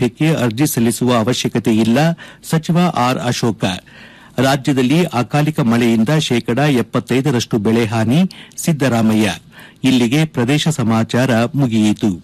ಸೌಲಭ್ಯಕ್ಕೆ ಅರ್ಜಿ ಸಲ್ಲಿಸುವ ಅವಶ್ಯಕತೆ ಇಲ್ಲ ಸಚಿವ ಆರ್ ಅಶೋಕ ರಾಜ್ಯದಲ್ಲಿ ಅಕಾಲಿಕ ಮಳೆಯಿಂದ ಶೇಕಡಾ ಎಪ್ಪತ್ತೈದರಷ್ಟು ಬೆಳೆ ಹಾನಿ ಸಿದ್ದರಾಮಯ್ಯ ಇಲ್ಲಿಗೆ ಪ್ರದೇಶ ಸಮಾಚಾರ ಮುಗಿಯಿತು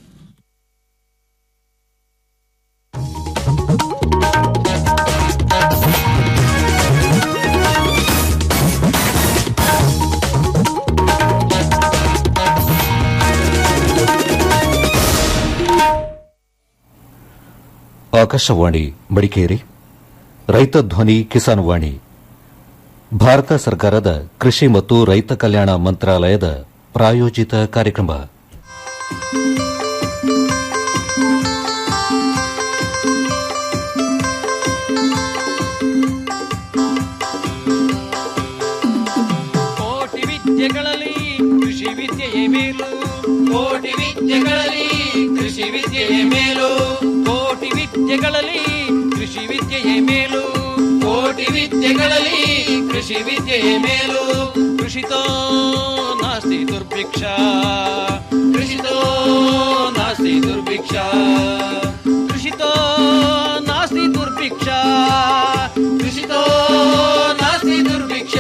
ಆಕಾಶವಾಣಿ ಮಡಿಕೇರಿ ರೈತ ಧ್ವನಿ ಕಿಸಾನ್ ವಾಣಿ ಭಾರತ ಸರ್ಕಾರದ ಕೃಷಿ ಮತ್ತು ರೈತ ಕಲ್ಯಾಣ ಮಂತ್ರಾಲಯದ ಪ್ರಾಯೋಜಿತ ಕಾರ್ಯಕ್ರಮ ಕೋಟಿ ವಿದ್ಯೆಗಳಲ್ಲಿ ಕೃಷಿ ವಿದ್ಯೆಯೇ ಮೇಲು ಕೋಟಿ ವಿದ್ಯೆಗಳಲ್ಲಿ ಕೃಷಿ ವಿದ್ಯೆಯೇ ಮೇಲು ಕೋಟಿ ವಿದ್ಯೆಗಳಲ್ಲಿ ಕೃಷಿ ವಿದ್ಯೆಯೇ ಮೇಲು ಕೋಟಿ ವಿದ್ಯೆಗಳಲ್ಲಿ ಕೃಷಿ ವಿದ್ಯೆಯೇ ಮೇಲು ಕೃಷಿತೋ ನಾಸ್ತಿ ದುರ್ಭಿಕ್ಷ ಕೃಷಿತೋ ನಾಸ್ತಿ ದುರ್ಭಿಕ್ಷ ಕೃಷಿತೋ ನಾಸ್ತಿ ದುರ್ಭಿಕ್ಷ ಕೃಷಿತೋ ನಾಸ್ತಿ ದುರ್ಭಿಕ್ಷ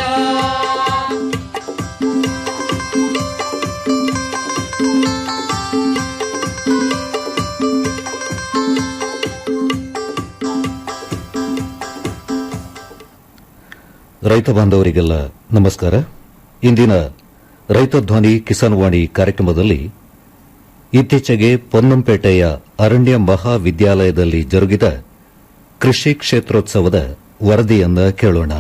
ರೈತ ಬಾಂಧವರಿಗೆಲ್ಲ ನಮಸ್ಕಾರ ಇಂದಿನ ರೈತ ಧ್ವನಿ ಕಿಸಾನ್ ವಾಣಿ ಕಾರ್ಯಕ್ರಮದಲ್ಲಿ ಇತ್ತೀಚೆಗೆ ಪೊನ್ನಂಪೇಟೆಯ ಅರಣ್ಯ ಮಹಾವಿದ್ಯಾಲಯದಲ್ಲಿ ಜರುಗಿದ ಕೃಷಿ ಕ್ಷೇತ್ರೋತ್ಸವದ ವರದಿಯನ್ನ ಕೇಳೋಣ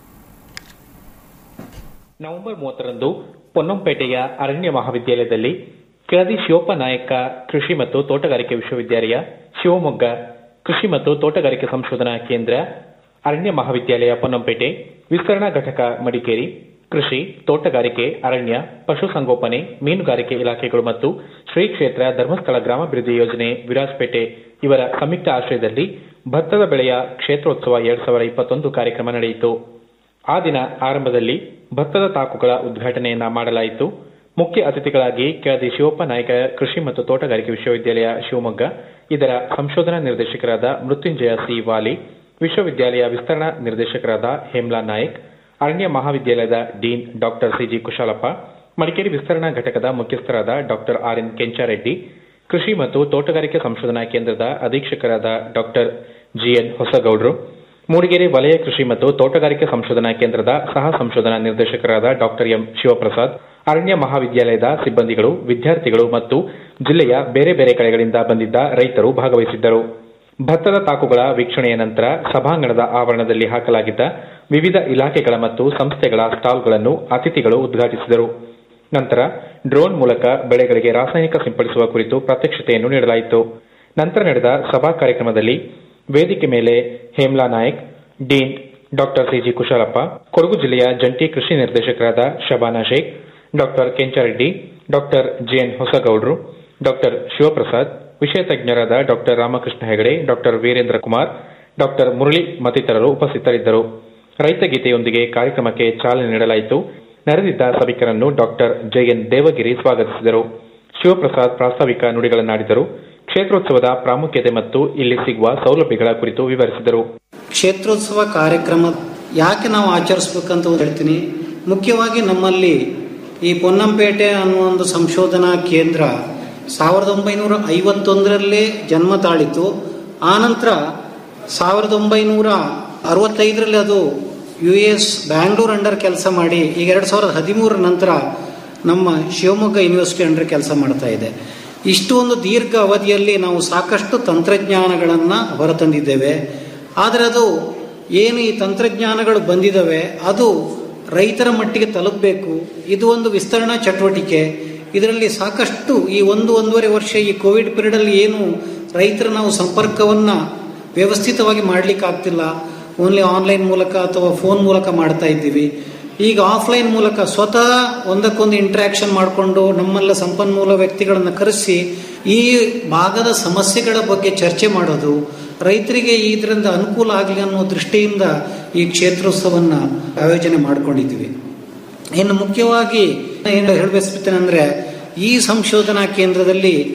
ನವೆಂಬರ್ ಮೂವತ್ತರಂದು ಪೊನ್ನಂಪೇಟೆಯ ಅರಣ್ಯ ಮಹಾವಿದ್ಯಾಲಯದಲ್ಲಿ ಕೆಳದಿ ಶಿವಪ್ಪ ನಾಯಕ ಕೃಷಿ ಮತ್ತು ತೋಟಗಾರಿಕೆ ವಿಶ್ವವಿದ್ಯಾಲಯ ಶಿವಮೊಗ್ಗ ಕೃಷಿ ಮತ್ತು ತೋಟಗಾರಿಕೆ ಸಂಶೋಧನಾ ಕೇಂದ್ರ ಅರಣ್ಯ ಮಹಾವಿದ್ಯಾಲಯ ಪೊನ್ನಂಪೇಟೆ ವಿಸ್ತರಣಾ ಘಟಕ ಮಡಿಕೇರಿ ಕೃಷಿ ತೋಟಗಾರಿಕೆ ಅರಣ್ಯ ಪಶುಸಂಗೋಪನೆ ಮೀನುಗಾರಿಕೆ ಇಲಾಖೆಗಳು ಮತ್ತು ಶ್ರೀ ಕ್ಷೇತ್ರ ಧರ್ಮಸ್ಥಳ ಗ್ರಾಮಾಭಿವೃದ್ಧಿ ಯೋಜನೆ ವಿರಾಜಪೇಟೆ ಇವರ ಸಂಯುಕ್ತ ಆಶ್ರಯದಲ್ಲಿ ಭತ್ತದ ಬೆಳೆಯ ಕ್ಷೇತ್ರೋತ್ಸವ ಎರಡ್ ಸಾವಿರದ ಇಪ್ಪತ್ತೊಂದು ಕಾರ್ಯಕ್ರಮ ನಡೆಯಿತು ಆ ದಿನ ಆರಂಭದಲ್ಲಿ ಭತ್ತದ ತಾಕುಗಳ ಉದ್ಘಾಟನೆಯನ್ನ ಮಾಡಲಾಯಿತು ಮುಖ್ಯ ಅತಿಥಿಗಳಾಗಿ ಕೆಳದಿ ಶಿವಪ್ಪ ನಾಯಕ ಕೃಷಿ ಮತ್ತು ತೋಟಗಾರಿಕೆ ವಿಶ್ವವಿದ್ಯಾಲಯ ಶಿವಮೊಗ್ಗ ಇದರ ಸಂಶೋಧನಾ ನಿರ್ದೇಶಕರಾದ ಮೃತ್ಯುಂಜಯ ಸಿ ವಾಲಿ ವಿಶ್ವವಿದ್ಯಾಲಯ ವಿಸ್ತರಣಾ ನಿರ್ದೇಶಕರಾದ ಹೇಮ್ಲಾ ನಾಯಕ್ ಅರಣ್ಯ ಮಹಾವಿದ್ಯಾಲಯದ dean doctor C G Kushalappa Madikeri ವಿಸ್ತರಣಾ ಘಟಕದ ಮುಖ್ಯಸ್ಥರಾದ ಡಾಕ್ಟರ್ ಆರ್ ಎನ್ ಕೆಂಚಾರೆಡ್ಡಿ ಕೃಷಿ ಮತ್ತು ತೋಟಗಾರಿಕೆ ಸಂಶೋಧನಾ ಕೇಂದ್ರದ ಅಧೀಕ್ಷಕರಾದ ಡಾಕ್ಟರ್ ಜಿಎನ್ ಹೊಸಗೌಡ್ರು ಮೂಡಿಗೆರೆ ವಲಯ ಕೃಷಿ ಮತ್ತು ತೋಟಗಾರಿಕೆ ಸಂಶೋಧನಾ ಕೇಂದ್ರದ ಸಹ ಸಂಶೋಧನಾ ನಿರ್ದೇಶಕರಾದ ಡಾಕ್ಟರ್ ಎಂ ಶಿವಪ್ರಸಾದ್ ಅರಣ್ಯ ಮಹಾವಿದ್ಯಾಲಯದ ಸಿಬ್ಬಂದಿಗಳು ವಿದ್ಯಾರ್ಥಿಗಳು ಮತ್ತು ಜಿಲ್ಲೆಯ ಬೇರೆ ಬೇರೆ ಕಡೆಗಳಿಂದ ಬಂದಿದ್ದ ರೈತರು ಭಾಗವಹಿಸಿದ್ದರು ಭತ್ತದ ತಾಕುಗಳ ವೀಕ್ಷಣೆಯ ನಂತರ ಸಭಾಂಗಣದ ಆವರಣದಲ್ಲಿ ಹಾಕಲಾಗಿದ್ದ ವಿವಿಧ ಇಲಾಖೆಗಳ ಮತ್ತು ಸಂಸ್ಥೆಗಳ ಸ್ಟಾಲ್ಗಳನ್ನು ಅತಿಥಿಗಳು ಉದ್ಘಾಟಿಸಿದರು ನಂತರ ಡ್ರೋನ್ ಮೂಲಕ ಬೆಳೆಗಳಿಗೆ ರಾಸಾಯನಿಕ ಸಿಂಪಡಿಸುವ ಕುರಿತು ಪ್ರಾತ್ಯಕ್ಷತೆಯನ್ನು ನೀಡಲಾಯಿತು ನಂತರ ನಡೆದ ಸಭಾ ಕಾರ್ಯಕ್ರಮದಲ್ಲಿ ವೇದಿಕೆ ಮೇಲೆ Hemla Nayak dean doctor C G Kushalappa Kodagu ಜಿಲ್ಲೆಯ ಜಂಟಿ ಕೃಷಿ ನಿರ್ದೇಶಕರಾದ Shabana Sheikh doctor Kenchareddy doctor G N Hosagoudru doctor Shivaprasad ವಿಷಯ ತಜ್ಞರಾದ doctor Ramakrishna Hegde doctor Virendra Kumar doctor Murali ಮತ್ತಿತರರು ಉಪಸ್ಥಿತರಿದ್ದರು ರೈತ ಗೀತೆಯೊಂದಿಗೆ ಕಾರ್ಯಕ್ರಮಕ್ಕೆ ಚಾಲನೆ ನೀಡಲಾಯಿತು ನೆರೆದಿದ್ದ ಸಭಿಕರನ್ನು ಡಾಕ್ಟರ್ ಜೆಎನ್ ದೇವಗಿರಿ ಸ್ವಾಗತಿಸಿದರು ಶಿವಪ್ರಸಾದ್ ಪ್ರಾಸ್ತಾವಿಕ ನುಡಿಗಳನ್ನಾಡಿದರು ಕ್ಷೇತ್ರೋತ್ಸವದ ಪ್ರಾಮುಖ್ಯತೆ ಮತ್ತು ಇಲ್ಲಿ ಸಿಗುವ ಸೌಲಭ್ಯಗಳ ಕುರಿತು ವಿವರಿಸಿದರು ಕ್ಷೇತ್ರೋತ್ಸವ ಕಾರ್ಯಕ್ರಮ ಯಾಕೆ ನಾವು ಆಚರಿಸ್ಬೇಕಂತ ಹೇಳ್ತೀನಿ ಮುಖ್ಯವಾಗಿ ನಮ್ಮಲ್ಲಿ ಈ ಪೊನ್ನಂಪೇಟೆ ಅನ್ನುವ ಒಂದು ಸಂಶೋಧನಾ ಕೇಂದ್ರ ಸಾವಿರದ ಒಂಬೈನೂರ ಐವತ್ತೊಂದರಲ್ಲೇ ಜನ್ಮ ತಾಳಿತು ಆನಂತರ ಸಾವಿರದ ಒಂಬೈನೂರ ಅರವತ್ತೈದರಲ್ಲಿ ಅದು ಯು ಎಸ್ ಬ್ಯಾಂಗ್ಳೂರ್ ಅಂಡರ್ ಕೆಲಸ ಮಾಡಿ ಈಗ ಎರಡು ಸಾವಿರದ ಹದಿಮೂರರ ನಂತರ ನಮ್ಮ ಶಿವಮೊಗ್ಗ ಯೂನಿವರ್ಸಿಟಿ ಅಂಡರ್ ಕೆಲಸ ಮಾಡ್ತಾ ಇದೆ ಇಷ್ಟು ಒಂದು ದೀರ್ಘ ಅವಧಿಯಲ್ಲಿ ನಾವು ಸಾಕಷ್ಟು ತಂತ್ರಜ್ಞಾನಗಳನ್ನು ಹೊರತಂದಿದ್ದೇವೆ ಆದರೆ ಅದು ಏನು ಈ ತಂತ್ರಜ್ಞಾನಗಳು ಬಂದಿದ್ದಾವೆ ಅದು ರೈತರ ಮಟ್ಟಿಗೆ ತಲುಪಬೇಕು ಇದು ಒಂದು ವಿಸ್ತರಣಾ ಚಟುವಟಿಕೆ ಇದರಲ್ಲಿ ಸಾಕಷ್ಟು ಈ ಒಂದು ಒಂದೂವರೆ ವರ್ಷ ಈ ಕೋವಿಡ್ ಪೀರಿಯಡಲ್ಲಿ ಏನು ರೈತರ ನಾವು ಸಂಪರ್ಕವನ್ನು ವ್ಯವಸ್ಥಿತವಾಗಿ ಮಾಡಲಿಕ್ಕೆ ಆಗ್ತಿಲ್ಲ ಓನ್ಲಿ ಆನ್ಲೈನ್ ಮೂಲಕ ಅಥವಾ ಫೋನ್ ಮೂಲಕ ಮಾಡ್ತಾ ಇದ್ದೀವಿ ಈಗ ಆಫ್ಲೈನ್ ಮೂಲಕ ಸ್ವತಃ ಒಂದಕ್ಕೊಂದು ಇಂಟ್ರಾಕ್ಷನ್ ಮಾಡಿಕೊಂಡು ನಮ್ಮೆಲ್ಲ ಸಂಪನ್ಮೂಲ ವ್ಯಕ್ತಿಗಳನ್ನು ಕರೆಸಿ ಈ ಭಾಗದ ಸಮಸ್ಯೆಗಳ ಬಗ್ಗೆ ಚರ್ಚೆ ಮಾಡೋದು ರೈತರಿಗೆ ಇದರಿಂದ ಅನುಕೂಲ ಆಗಲಿ ಅನ್ನೋ ದೃಷ್ಟಿಯಿಂದ ಈ ಕ್ಷೇತ್ರೋತ್ಸವವನ್ನು ಆಯೋಜನೆ ಮಾಡಿಕೊಂಡಿದ್ದೀವಿ ಇನ್ನು ಮುಖ್ಯವಾಗಿ ಏನು ಹೇಳಬಯಸ್ಬಿಡ್ತೇನೆ ಅಂದರೆ ಈ ಸಂಶೋಧನಾ ಕೇಂದ್ರದಲ್ಲಿ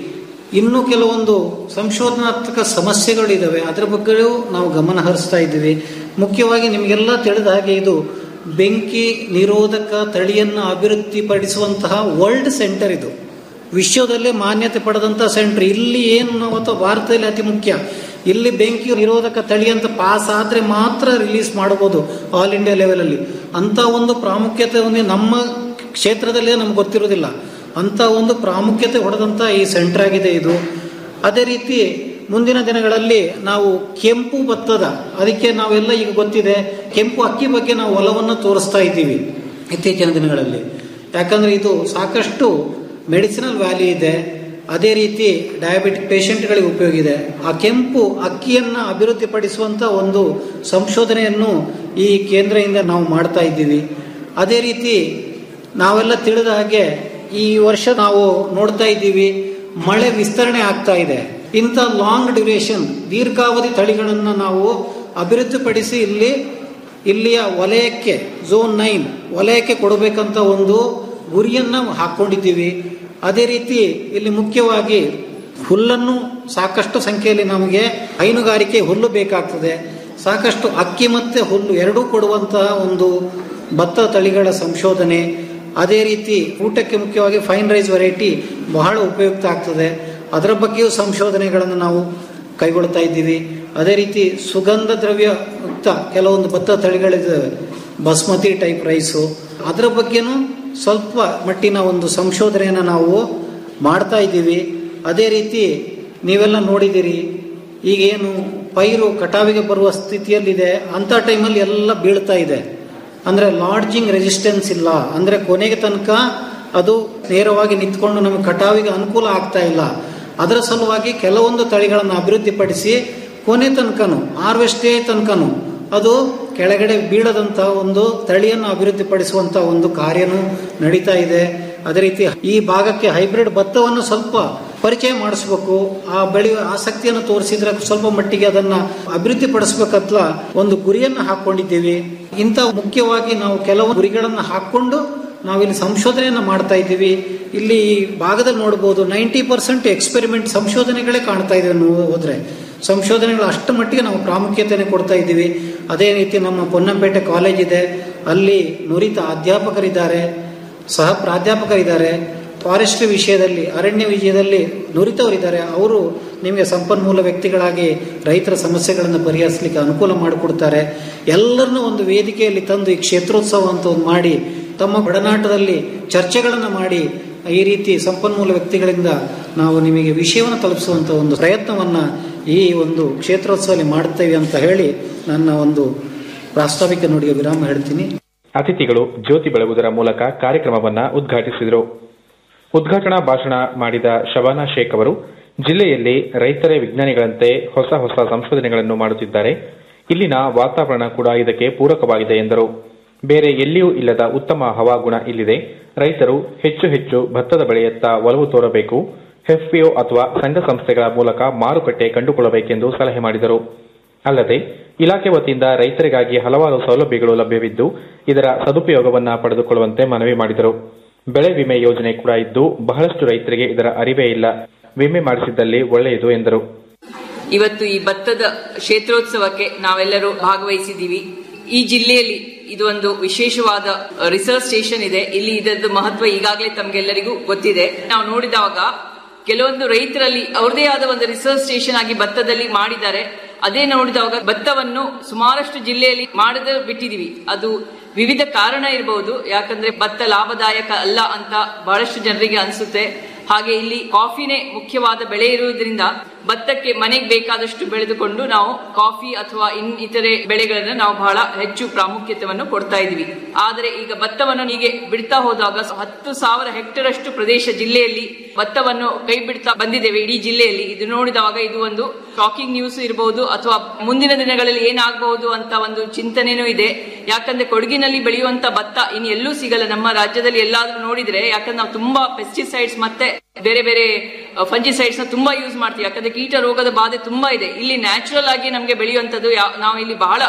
ಇನ್ನೂ ಕೆಲವೊಂದು ಸಂಶೋಧನಾತ್ಮಕ ಸಮಸ್ಯೆಗಳಿದ್ದಾವೆ ಅದರ ಬಗ್ಗೆಯೂ ನಾವು ಗಮನ ಹರಿಸ್ತಾ ಇದ್ದೀವಿ ಮುಖ್ಯವಾಗಿ ನಿಮಗೆಲ್ಲ ತಿಳಿದ ಹಾಗೆ ಇದು ಬೆಂಕಿ ನಿರೋಧಕ ತಳಿಯನ್ನು ಅಭಿವೃದ್ಧಿಪಡಿಸುವಂತಹ ವರ್ಲ್ಡ್ ಸೆಂಟರ್ ಇದು ವಿಶ್ವದಲ್ಲೇ ಮಾನ್ಯತೆ ಪಡೆದಂತಹ ಸೆಂಟರ್ ಇಲ್ಲಿ ಏನು ನಾವು ಅಥವಾ ಭಾರತದಲ್ಲಿ ಅತಿ ಮುಖ್ಯ ಇಲ್ಲಿ ಬೆಂಕಿ ನಿರೋಧಕ ತಳಿ ಅಂತ ಪಾಸ್ ಆದ್ರೆ ಮಾತ್ರ ರಿಲೀಸ್ ಮಾಡಬಹುದು ಆಲ್ ಇಂಡಿಯಾ ಲೆವೆಲಲ್ಲಿ ಅಂತ ಒಂದು ಪ್ರಾಮುಖ್ಯತೆ ಒಂದು ನಮ್ಮ ಕ್ಷೇತ್ರದಲ್ಲೇ ನಮ್ಗೆ ಗೊತ್ತಿರೋದಿಲ್ಲ ಅಂತ ಒಂದು ಪ್ರಾಮುಖ್ಯತೆ ಹೊಡೆದಂತ ಈ ಸೆಂಟರ್ ಆಗಿದೆ ಇದು ಅದೇ ರೀತಿ ಮುಂದಿನ ದಿನಗಳಲ್ಲಿ ನಾವು ಕೆಂಪು ಭತ್ತದ ಅದಕ್ಕೆ ನಾವೆಲ್ಲ ಈಗ ಗೊತ್ತಿದೆ ಕೆಂಪು ಅಕ್ಕಿ ಬಗ್ಗೆ ನಾವು ಒಲವನ್ನು ತೋರಿಸ್ತಾ ಇದ್ದೀವಿ ಇತ್ತೀಚಿನ ದಿನಗಳಲ್ಲಿ ಯಾಕಂದ್ರೆ ಇದು ಸಾಕಷ್ಟು ಮೆಡಿಸಿನಲ್ ವ್ಯಾಲ್ಯೂ ಇದೆ ಅದೇ ರೀತಿ ಡಯಾಬಿಟಿಕ್ ಪೇಷಂಟ್ಗಳಿಗೆ ಉಪಯೋಗ ಇದೆ ಆ ಕೆಂಪು ಅಕ್ಕಿಯನ್ನು ಅಭಿವೃದ್ಧಿಪಡಿಸುವಂತ ಒಂದು ಸಂಶೋಧನೆಯನ್ನು ಈ ಕೇಂದ್ರದಿಂದ ನಾವು ಮಾಡ್ತಾ ಇದ್ದೀವಿ ಅದೇ ರೀತಿ ನಾವೆಲ್ಲ ತಿಳಿದ ಹಾಗೆ ಈ ವರ್ಷ ನಾವು ನೋಡ್ತಾ ಇದ್ದೀವಿ ಮಳೆ ವಿಸ್ತರಣೆ ಆಗ್ತಾ ಇದೆ ಇಂಥ ಲಾಂಗ್ ಡ್ಯೂರೇಷನ್ ದೀರ್ಘಾವಧಿ ತಳಿಗಳನ್ನು ನಾವು ಅಭಿವೃದ್ಧಿಪಡಿಸಿ ಇಲ್ಲಿ ಇಲ್ಲಿಯ ವಲಯಕ್ಕೆ ಝೋನ್ ನೈನ್ ವಲಯಕ್ಕೆ ಕೊಡಬೇಕಂತ ಒಂದು ಗುರಿಯನ್ನು ಹಾಕೊಂಡಿದ್ದೀವಿ ಅದೇ ರೀತಿ ಇಲ್ಲಿ ಮುಖ್ಯವಾಗಿ ಹುಲ್ಲನ್ನು ಸಾಕಷ್ಟು ಸಂಖ್ಯೆಯಲ್ಲಿ ನಮಗೆ ಹೈನುಗಾರಿಕೆ ಹುಲ್ಲು ಬೇಕಾಗ್ತದೆ ಸಾಕಷ್ಟು ಅಕ್ಕಿ ಮತ್ತೆ ಹುಲ್ಲು ಎರಡೂ ಕೊಡುವಂತಹ ಒಂದು ಭತ್ತ ತಳಿಗಳ ಸಂಶೋಧನೆ ಅದೇ ರೀತಿ ಊಟಕ್ಕೆ ಮುಖ್ಯವಾಗಿ ಫೈನ್ ರೈಸ್ ವೆರೈಟಿ ಬಹಳ ಉಪಯುಕ್ತ ಆಗ್ತದೆ ಅದರ ಬಗ್ಗೆಯೂ ಸಂಶೋಧನೆಗಳನ್ನು ನಾವು ಕೈಗೊಳ್ತಾ ಇದ್ದೀವಿ ಅದೇ ರೀತಿ ಸುಗಂಧ ದ್ರವ್ಯ ಯುಕ್ತ ಕೆಲವೊಂದು ಭತ್ತ ತಳಿಗಳಿದ್ದಾವೆ ಬಸ್ಮತಿ ಟೈಪ್ ರೈಸು ಅದರ ಬಗ್ಗೆನೂ ಸ್ವಲ್ಪ ಮಟ್ಟಿನ ಒಂದು ಸಂಶೋಧನೆಯನ್ನು ನಾವು ಮಾಡ್ತಾ ಇದ್ದೀವಿ ಅದೇ ರೀತಿ ನೀವೆಲ್ಲ ನೋಡಿದ್ದೀರಿ ಈಗೇನು ಪೈರು ಕಟಾವಿಗೆ ಬರುವ ಸ್ಥಿತಿಯಲ್ಲಿದೆ ಅಂಥ ಟೈಮಲ್ಲಿ ಎಲ್ಲ ಬೀಳ್ತಾ ಇದೆ ಅಂದರೆ ಲಾಡ್ಜಿಂಗ್ ರೆಸಿಸ್ಟೆನ್ಸ್ ಇಲ್ಲ ಅಂದರೆ ಕೊನೆಗೆ ತನಕ ಅದು ನೇರವಾಗಿ ನಿಂತ್ಕೊಂಡು ನಮಗೆ ಕಟಾವಿಗೆ ಅನುಕೂಲ ಆಗ್ತಾ ಇಲ್ಲ ಅದರ ಸಲುವಾಗಿ ಕೆಲವೊಂದು ತಳಿಗಳನ್ನು ಅಭಿವೃದ್ಧಿಪಡಿಸಿ ಕೊನೆ ತನಕನು ಹಾರ್ವೆಸ್ಟೇ ತನಕನು ಅದು ಕೆಳಗಡೆ ಬೀಳದಂತ ಒಂದು ತಳಿಯನ್ನು ಅಭಿವೃದ್ಧಿಪಡಿಸುವಂತ ಒಂದು ಕಾರ್ಯನೂ ನಡೀತಾ ಇದೆ ಅದೇ ರೀತಿ ಈ ಭಾಗಕ್ಕೆ ಹೈಬ್ರಿಡ್ ಭತ್ತವನ್ನು ಸ್ವಲ್ಪ ಪರಿಚಯ ಮಾಡಿಸ್ಬೇಕು ಆ ಬೆಳೆಯುವ ಆಸಕ್ತಿಯನ್ನು ತೋರಿಸಿದ್ರೆ ಸ್ವಲ್ಪ ಮಟ್ಟಿಗೆ ಅದನ್ನ ಅಭಿವೃದ್ಧಿ ಪಡಿಸ್ಬೇಕಂತ ಒಂದು ಗುರಿಯನ್ನು ಹಾಕೊಂಡಿದ್ದೀವಿ ಇಂಥ ಮುಖ್ಯವಾಗಿ ನಾವು ಕೆಲವು ಗುರಿಗಳನ್ನು ಹಾಕೊಂಡು ನಾವಿಲ್ಲಿ ಸಂಶೋಧನೆಯನ್ನು ಮಾಡ್ತಾ ಇದ್ದೀವಿ ಇಲ್ಲಿ ಈ ಭಾಗದಲ್ಲಿ ನೋಡಬಹುದು ನೈಂಟಿ ಪರ್ಸೆಂಟ್ ಎಕ್ಸ್ಪೆರಿಮೆಂಟ್ ಸಂಶೋಧನೆಗಳೇ ಕಾಣ್ತಾ ಇದ್ದೇವೆ ನೀವು ಹೋದ್ರೆ ಸಂಶೋಧನೆಗಳು ಅಷ್ಟು ಮಟ್ಟಿಗೆ ನಾವು ಪ್ರಾಮುಖ್ಯತೆಯನ್ನು ಕೊಡ್ತಾ ಇದ್ದೀವಿ ಅದೇ ರೀತಿ ನಮ್ಮ ಪೊನ್ನಂಪೇಟೆ ಕಾಲೇಜ್ ಇದೆ ಅಲ್ಲಿ ನುರಿತ ಅಧ್ಯಾಪಕರಿದ್ದಾರೆ ಸಹ ಪ್ರಾಧ್ಯಾಪಕರಿದ್ದಾರೆ ಫಾರೆಸ್ಟ್ರಿ ವಿಷಯದಲ್ಲಿ ಅರಣ್ಯ ವಿಷಯದಲ್ಲಿ ನುರಿತವರಿದ್ದಾರೆ ಅವರು ನಿಮಗೆ ಸಂಪನ್ಮೂಲ ವ್ಯಕ್ತಿಗಳಾಗಿ ರೈತರ ಸಮಸ್ಯೆಗಳನ್ನು ಪರಿಹರಿಸಲಿಕ್ಕೆ ಅನುಕೂಲ ಮಾಡಿಕೊಡ್ತಾರೆ ಎಲ್ಲರನ್ನೂ ಒಂದು ವೇದಿಕೆಯಲ್ಲಿ ತಂದು ಈ ಕ್ಷೇತ್ರೋತ್ಸವ ಅಂತ ಒಂದು ಮಾಡಿ ತಮ್ಮ ಒಡನಾಟದಲ್ಲಿ ಚರ್ಚೆಗಳನ್ನು ಮಾಡಿ ಈ ರೀತಿ ಸಂಪನ್ಮೂಲ ವ್ಯಕ್ತಿಗಳಿಂದ ನಾವು ನಿಮಗೆ ವಿಷಯವನ್ನು ತಲುಪಿಸುವಂತ ಒಂದು ಪ್ರಯತ್ನವನ್ನ ಈ ಒಂದು ಕ್ಷೇತ್ರೋತ್ಸವದಲ್ಲಿ ಮಾಡ್ತೇವೆ ಅಂತ ಹೇಳಿ ನನ್ನ ಒಂದು ಪ್ರಾಸ್ತಾವಿಕ ನುಡಿಗೆ ವಿರಾಮ ಹೇಳ್ತೀನಿ ಅತಿಥಿಗಳು ಜ್ಯೋತಿ ಬೆಳಗುವುದರ ಮೂಲಕ ಕಾರ್ಯಕ್ರಮವನ್ನ ಉದ್ಘಾಟಿಸಿದರು ಉದ್ಘಾಟನಾ ಭಾಷಣ ಮಾಡಿದ ಶಬಾನಾ ಶೇಖ್ ಅವರು ಜಿಲ್ಲೆಯಲ್ಲಿ ರೈತರೇ ವಿಜ್ಞಾನಿಗಳಂತೆ ಹೊಸ ಹೊಸ ಸಂಶೋಧನೆಗಳನ್ನು ಮಾಡುತ್ತಿದ್ದಾರೆ ಇಲ್ಲಿನ ವಾತಾವರಣ ಕೂಡ ಇದಕ್ಕೆ ಪೂರಕವಾಗಿದೆ ಎಂದರು ಬೇರೆ ಎಲ್ಲಿಯೂ ಇಲ್ಲದ ಉತ್ತಮ ಹವಾಗುಣ ಇಲ್ಲಿದೆ ರೈತರು ಹೆಚ್ಚು ಹೆಚ್ಚು ಭತ್ತದ ಬೆಳೆಯತ್ತ ಒಲವು ತೋರಬೇಕು ಎಫ್ಪಿಒ ಅಥವಾ ಸಂಘ ಸಂಸ್ಥೆಗಳ ಮೂಲಕ ಮಾರುಕಟ್ಟೆ ಕಂಡುಕೊಳ್ಳಬೇಕೆಂದು ಸಲಹೆ ಮಾಡಿದರು ಅಲ್ಲದೆ ಇಲಾಖೆ ವತಿಯಿಂದ ರೈತರಿಗಾಗಿ ಹಲವಾರು ಸೌಲಭ್ಯಗಳು ಲಭ್ಯವಿದ್ದು ಇದರ ಸದುಪಯೋಗವನ್ನ ಪಡೆದುಕೊಳ್ಳುವಂತೆ ಮನವಿ ಮಾಡಿದರು ಬೆಳೆ ವಿಮೆ ಯೋಜನೆ ಕೂಡ ಇದ್ದು ಬಹಳಷ್ಟು ರೈತರಿಗೆ ಇದರ ಅರಿವೇ ಇಲ್ಲ ವಿಮೆ ಮಾಡಿಸಿದ್ದಲ್ಲಿ ಒಳ್ಳೆಯದು ಎಂದರು ಇವತ್ತು ಈ ಭತ್ತದ ಕ್ಷೇತ್ರೋತ್ಸವಕ್ಕೆ ನಾವೆಲ್ಲರೂ ಭಾಗವಹಿಸಿದ್ದೀವಿ ಈ ಜಿಲ್ಲೆಯಲ್ಲಿ ಇದು ಒಂದು ವಿಶೇಷವಾದ ರಿಸರ್ಚ್ ಸ್ಟೇಷನ್ ಇದೆ ಇಲ್ಲಿ ಇದರದ್ದು ಮಹತ್ವ ಈಗಾಗಲೇ ತಮಗೆಲ್ಲರಿಗೂ ಗೊತ್ತಿದೆ ನಾವು ನೋಡಿದಾಗ ಕೆಲವೊಂದು ರೈತರಲ್ಲಿ ಅವ್ರದೇ ಆದ ಒಂದು ರಿಸರ್ಚ್ ಸ್ಟೇಷನ್ ಆಗಿ ಭತ್ತದಲ್ಲಿ ಮಾಡಿದ್ದಾರೆ ಅದೇ ನೋಡಿದಾಗ ಭತ್ತವನ್ನು ಸುಮಾರಷ್ಟು ಜಿಲ್ಲೆಯಲ್ಲಿ ಮಾಡದೆ ಬಿಟ್ಟಿದೀವಿ ಅದು ವಿವಿಧ ಕಾರಣ ಇರಬಹುದು ಯಾಕಂದ್ರೆ ಭತ್ತ ಲಾಭದಾಯಕ ಅಲ್ಲ ಅಂತ ಬಹಳಷ್ಟು ಜನರಿಗೆ ಅನಿಸುತ್ತೆ ಹಾಗೆ ಇಲ್ಲಿ ಕಾಫಿನೇ ಮುಖ್ಯವಾದ ಬೆಳೆ ಇರುವುದರಿಂದ ಭತ್ತಕ್ಕೆ ಮನೆಗೆ ಬೇಕಾದಷ್ಟು ಬೆಳೆದುಕೊಂಡು ನಾವು ಕಾಫಿ ಅಥವಾ ಇನ್ ಇತರೆ ಬೆಳೆಗಳನ್ನ ನಾವು ಬಹಳ ಹೆಚ್ಚು ಪ್ರಾಮುಖ್ಯತೆಯನ್ನು ಕೊಡ್ತಾ ಇದೀವಿ ಆದರೆ ಈಗ ಭತ್ತವನ್ನು ಹೀಗೆ ಬಿಡ್ತಾ ಹೋದಾಗ ಹತ್ತು ಸಾವಿರ ಹೆಕ್ಟೇರ್ ಅಷ್ಟು ಪ್ರದೇಶ ಜಿಲ್ಲೆಯಲ್ಲಿ ಭತ್ತವನ್ನು ಕೈ ಬಿಡ್ತಾ ಬಂದಿದ್ದೇವೆ ಇಡೀ ಜಿಲ್ಲೆಯಲ್ಲಿ ಇದು ನೋಡಿದಾಗ ಇದು ಒಂದು ಶಾಕಿಂಗ್ ನ್ಯೂಸ್ ಇರಬಹುದು ಅಥವಾ ಮುಂದಿನ ದಿನಗಳಲ್ಲಿ ಏನಾಗಬಹುದು ಅಂತ ಒಂದು ಚಿಂತನೆನೂ ಇದೆ ಯಾಕಂದ್ರೆ ಕೊಡಗಿನಲ್ಲಿ ಬೆಳೆಯುವಂತ ಭತ್ತ ಇನ್ನು ಎಲ್ಲೂ ಸಿಗಲ್ಲ ನಮ್ಮ ರಾಜ್ಯದಲ್ಲಿ ಎಲ್ಲಾದ್ರೂ ನೋಡಿದ್ರೆ ಯಾಕಂದ್ರೆ ನಾವು ತುಂಬಾ ಪೆಸ್ಟಿಸೈಡ್ಸ್ ಮತ್ತೆ ಬೇರೆ ಬೇರೆ ಫಂಜಿಸೈಡ್ಸ್ ನ ತುಂಬಾ ಯೂಸ್ ಮಾಡ್ತೀವಿ ಯಾಕಂದ್ರೆ ಕೀಟ ರೋಗದ ಬಾಧೆ ತುಂಬಾ ಇದೆ ಇಲ್ಲಿ ನ್ಯಾಚುರಲ್ ಆಗಿ ನಮಗೆ ಬೆಳೆಯುವಂತದ್ದು ಯಾ- ನಾವು ಇಲ್ಲಿ ಬಹಳ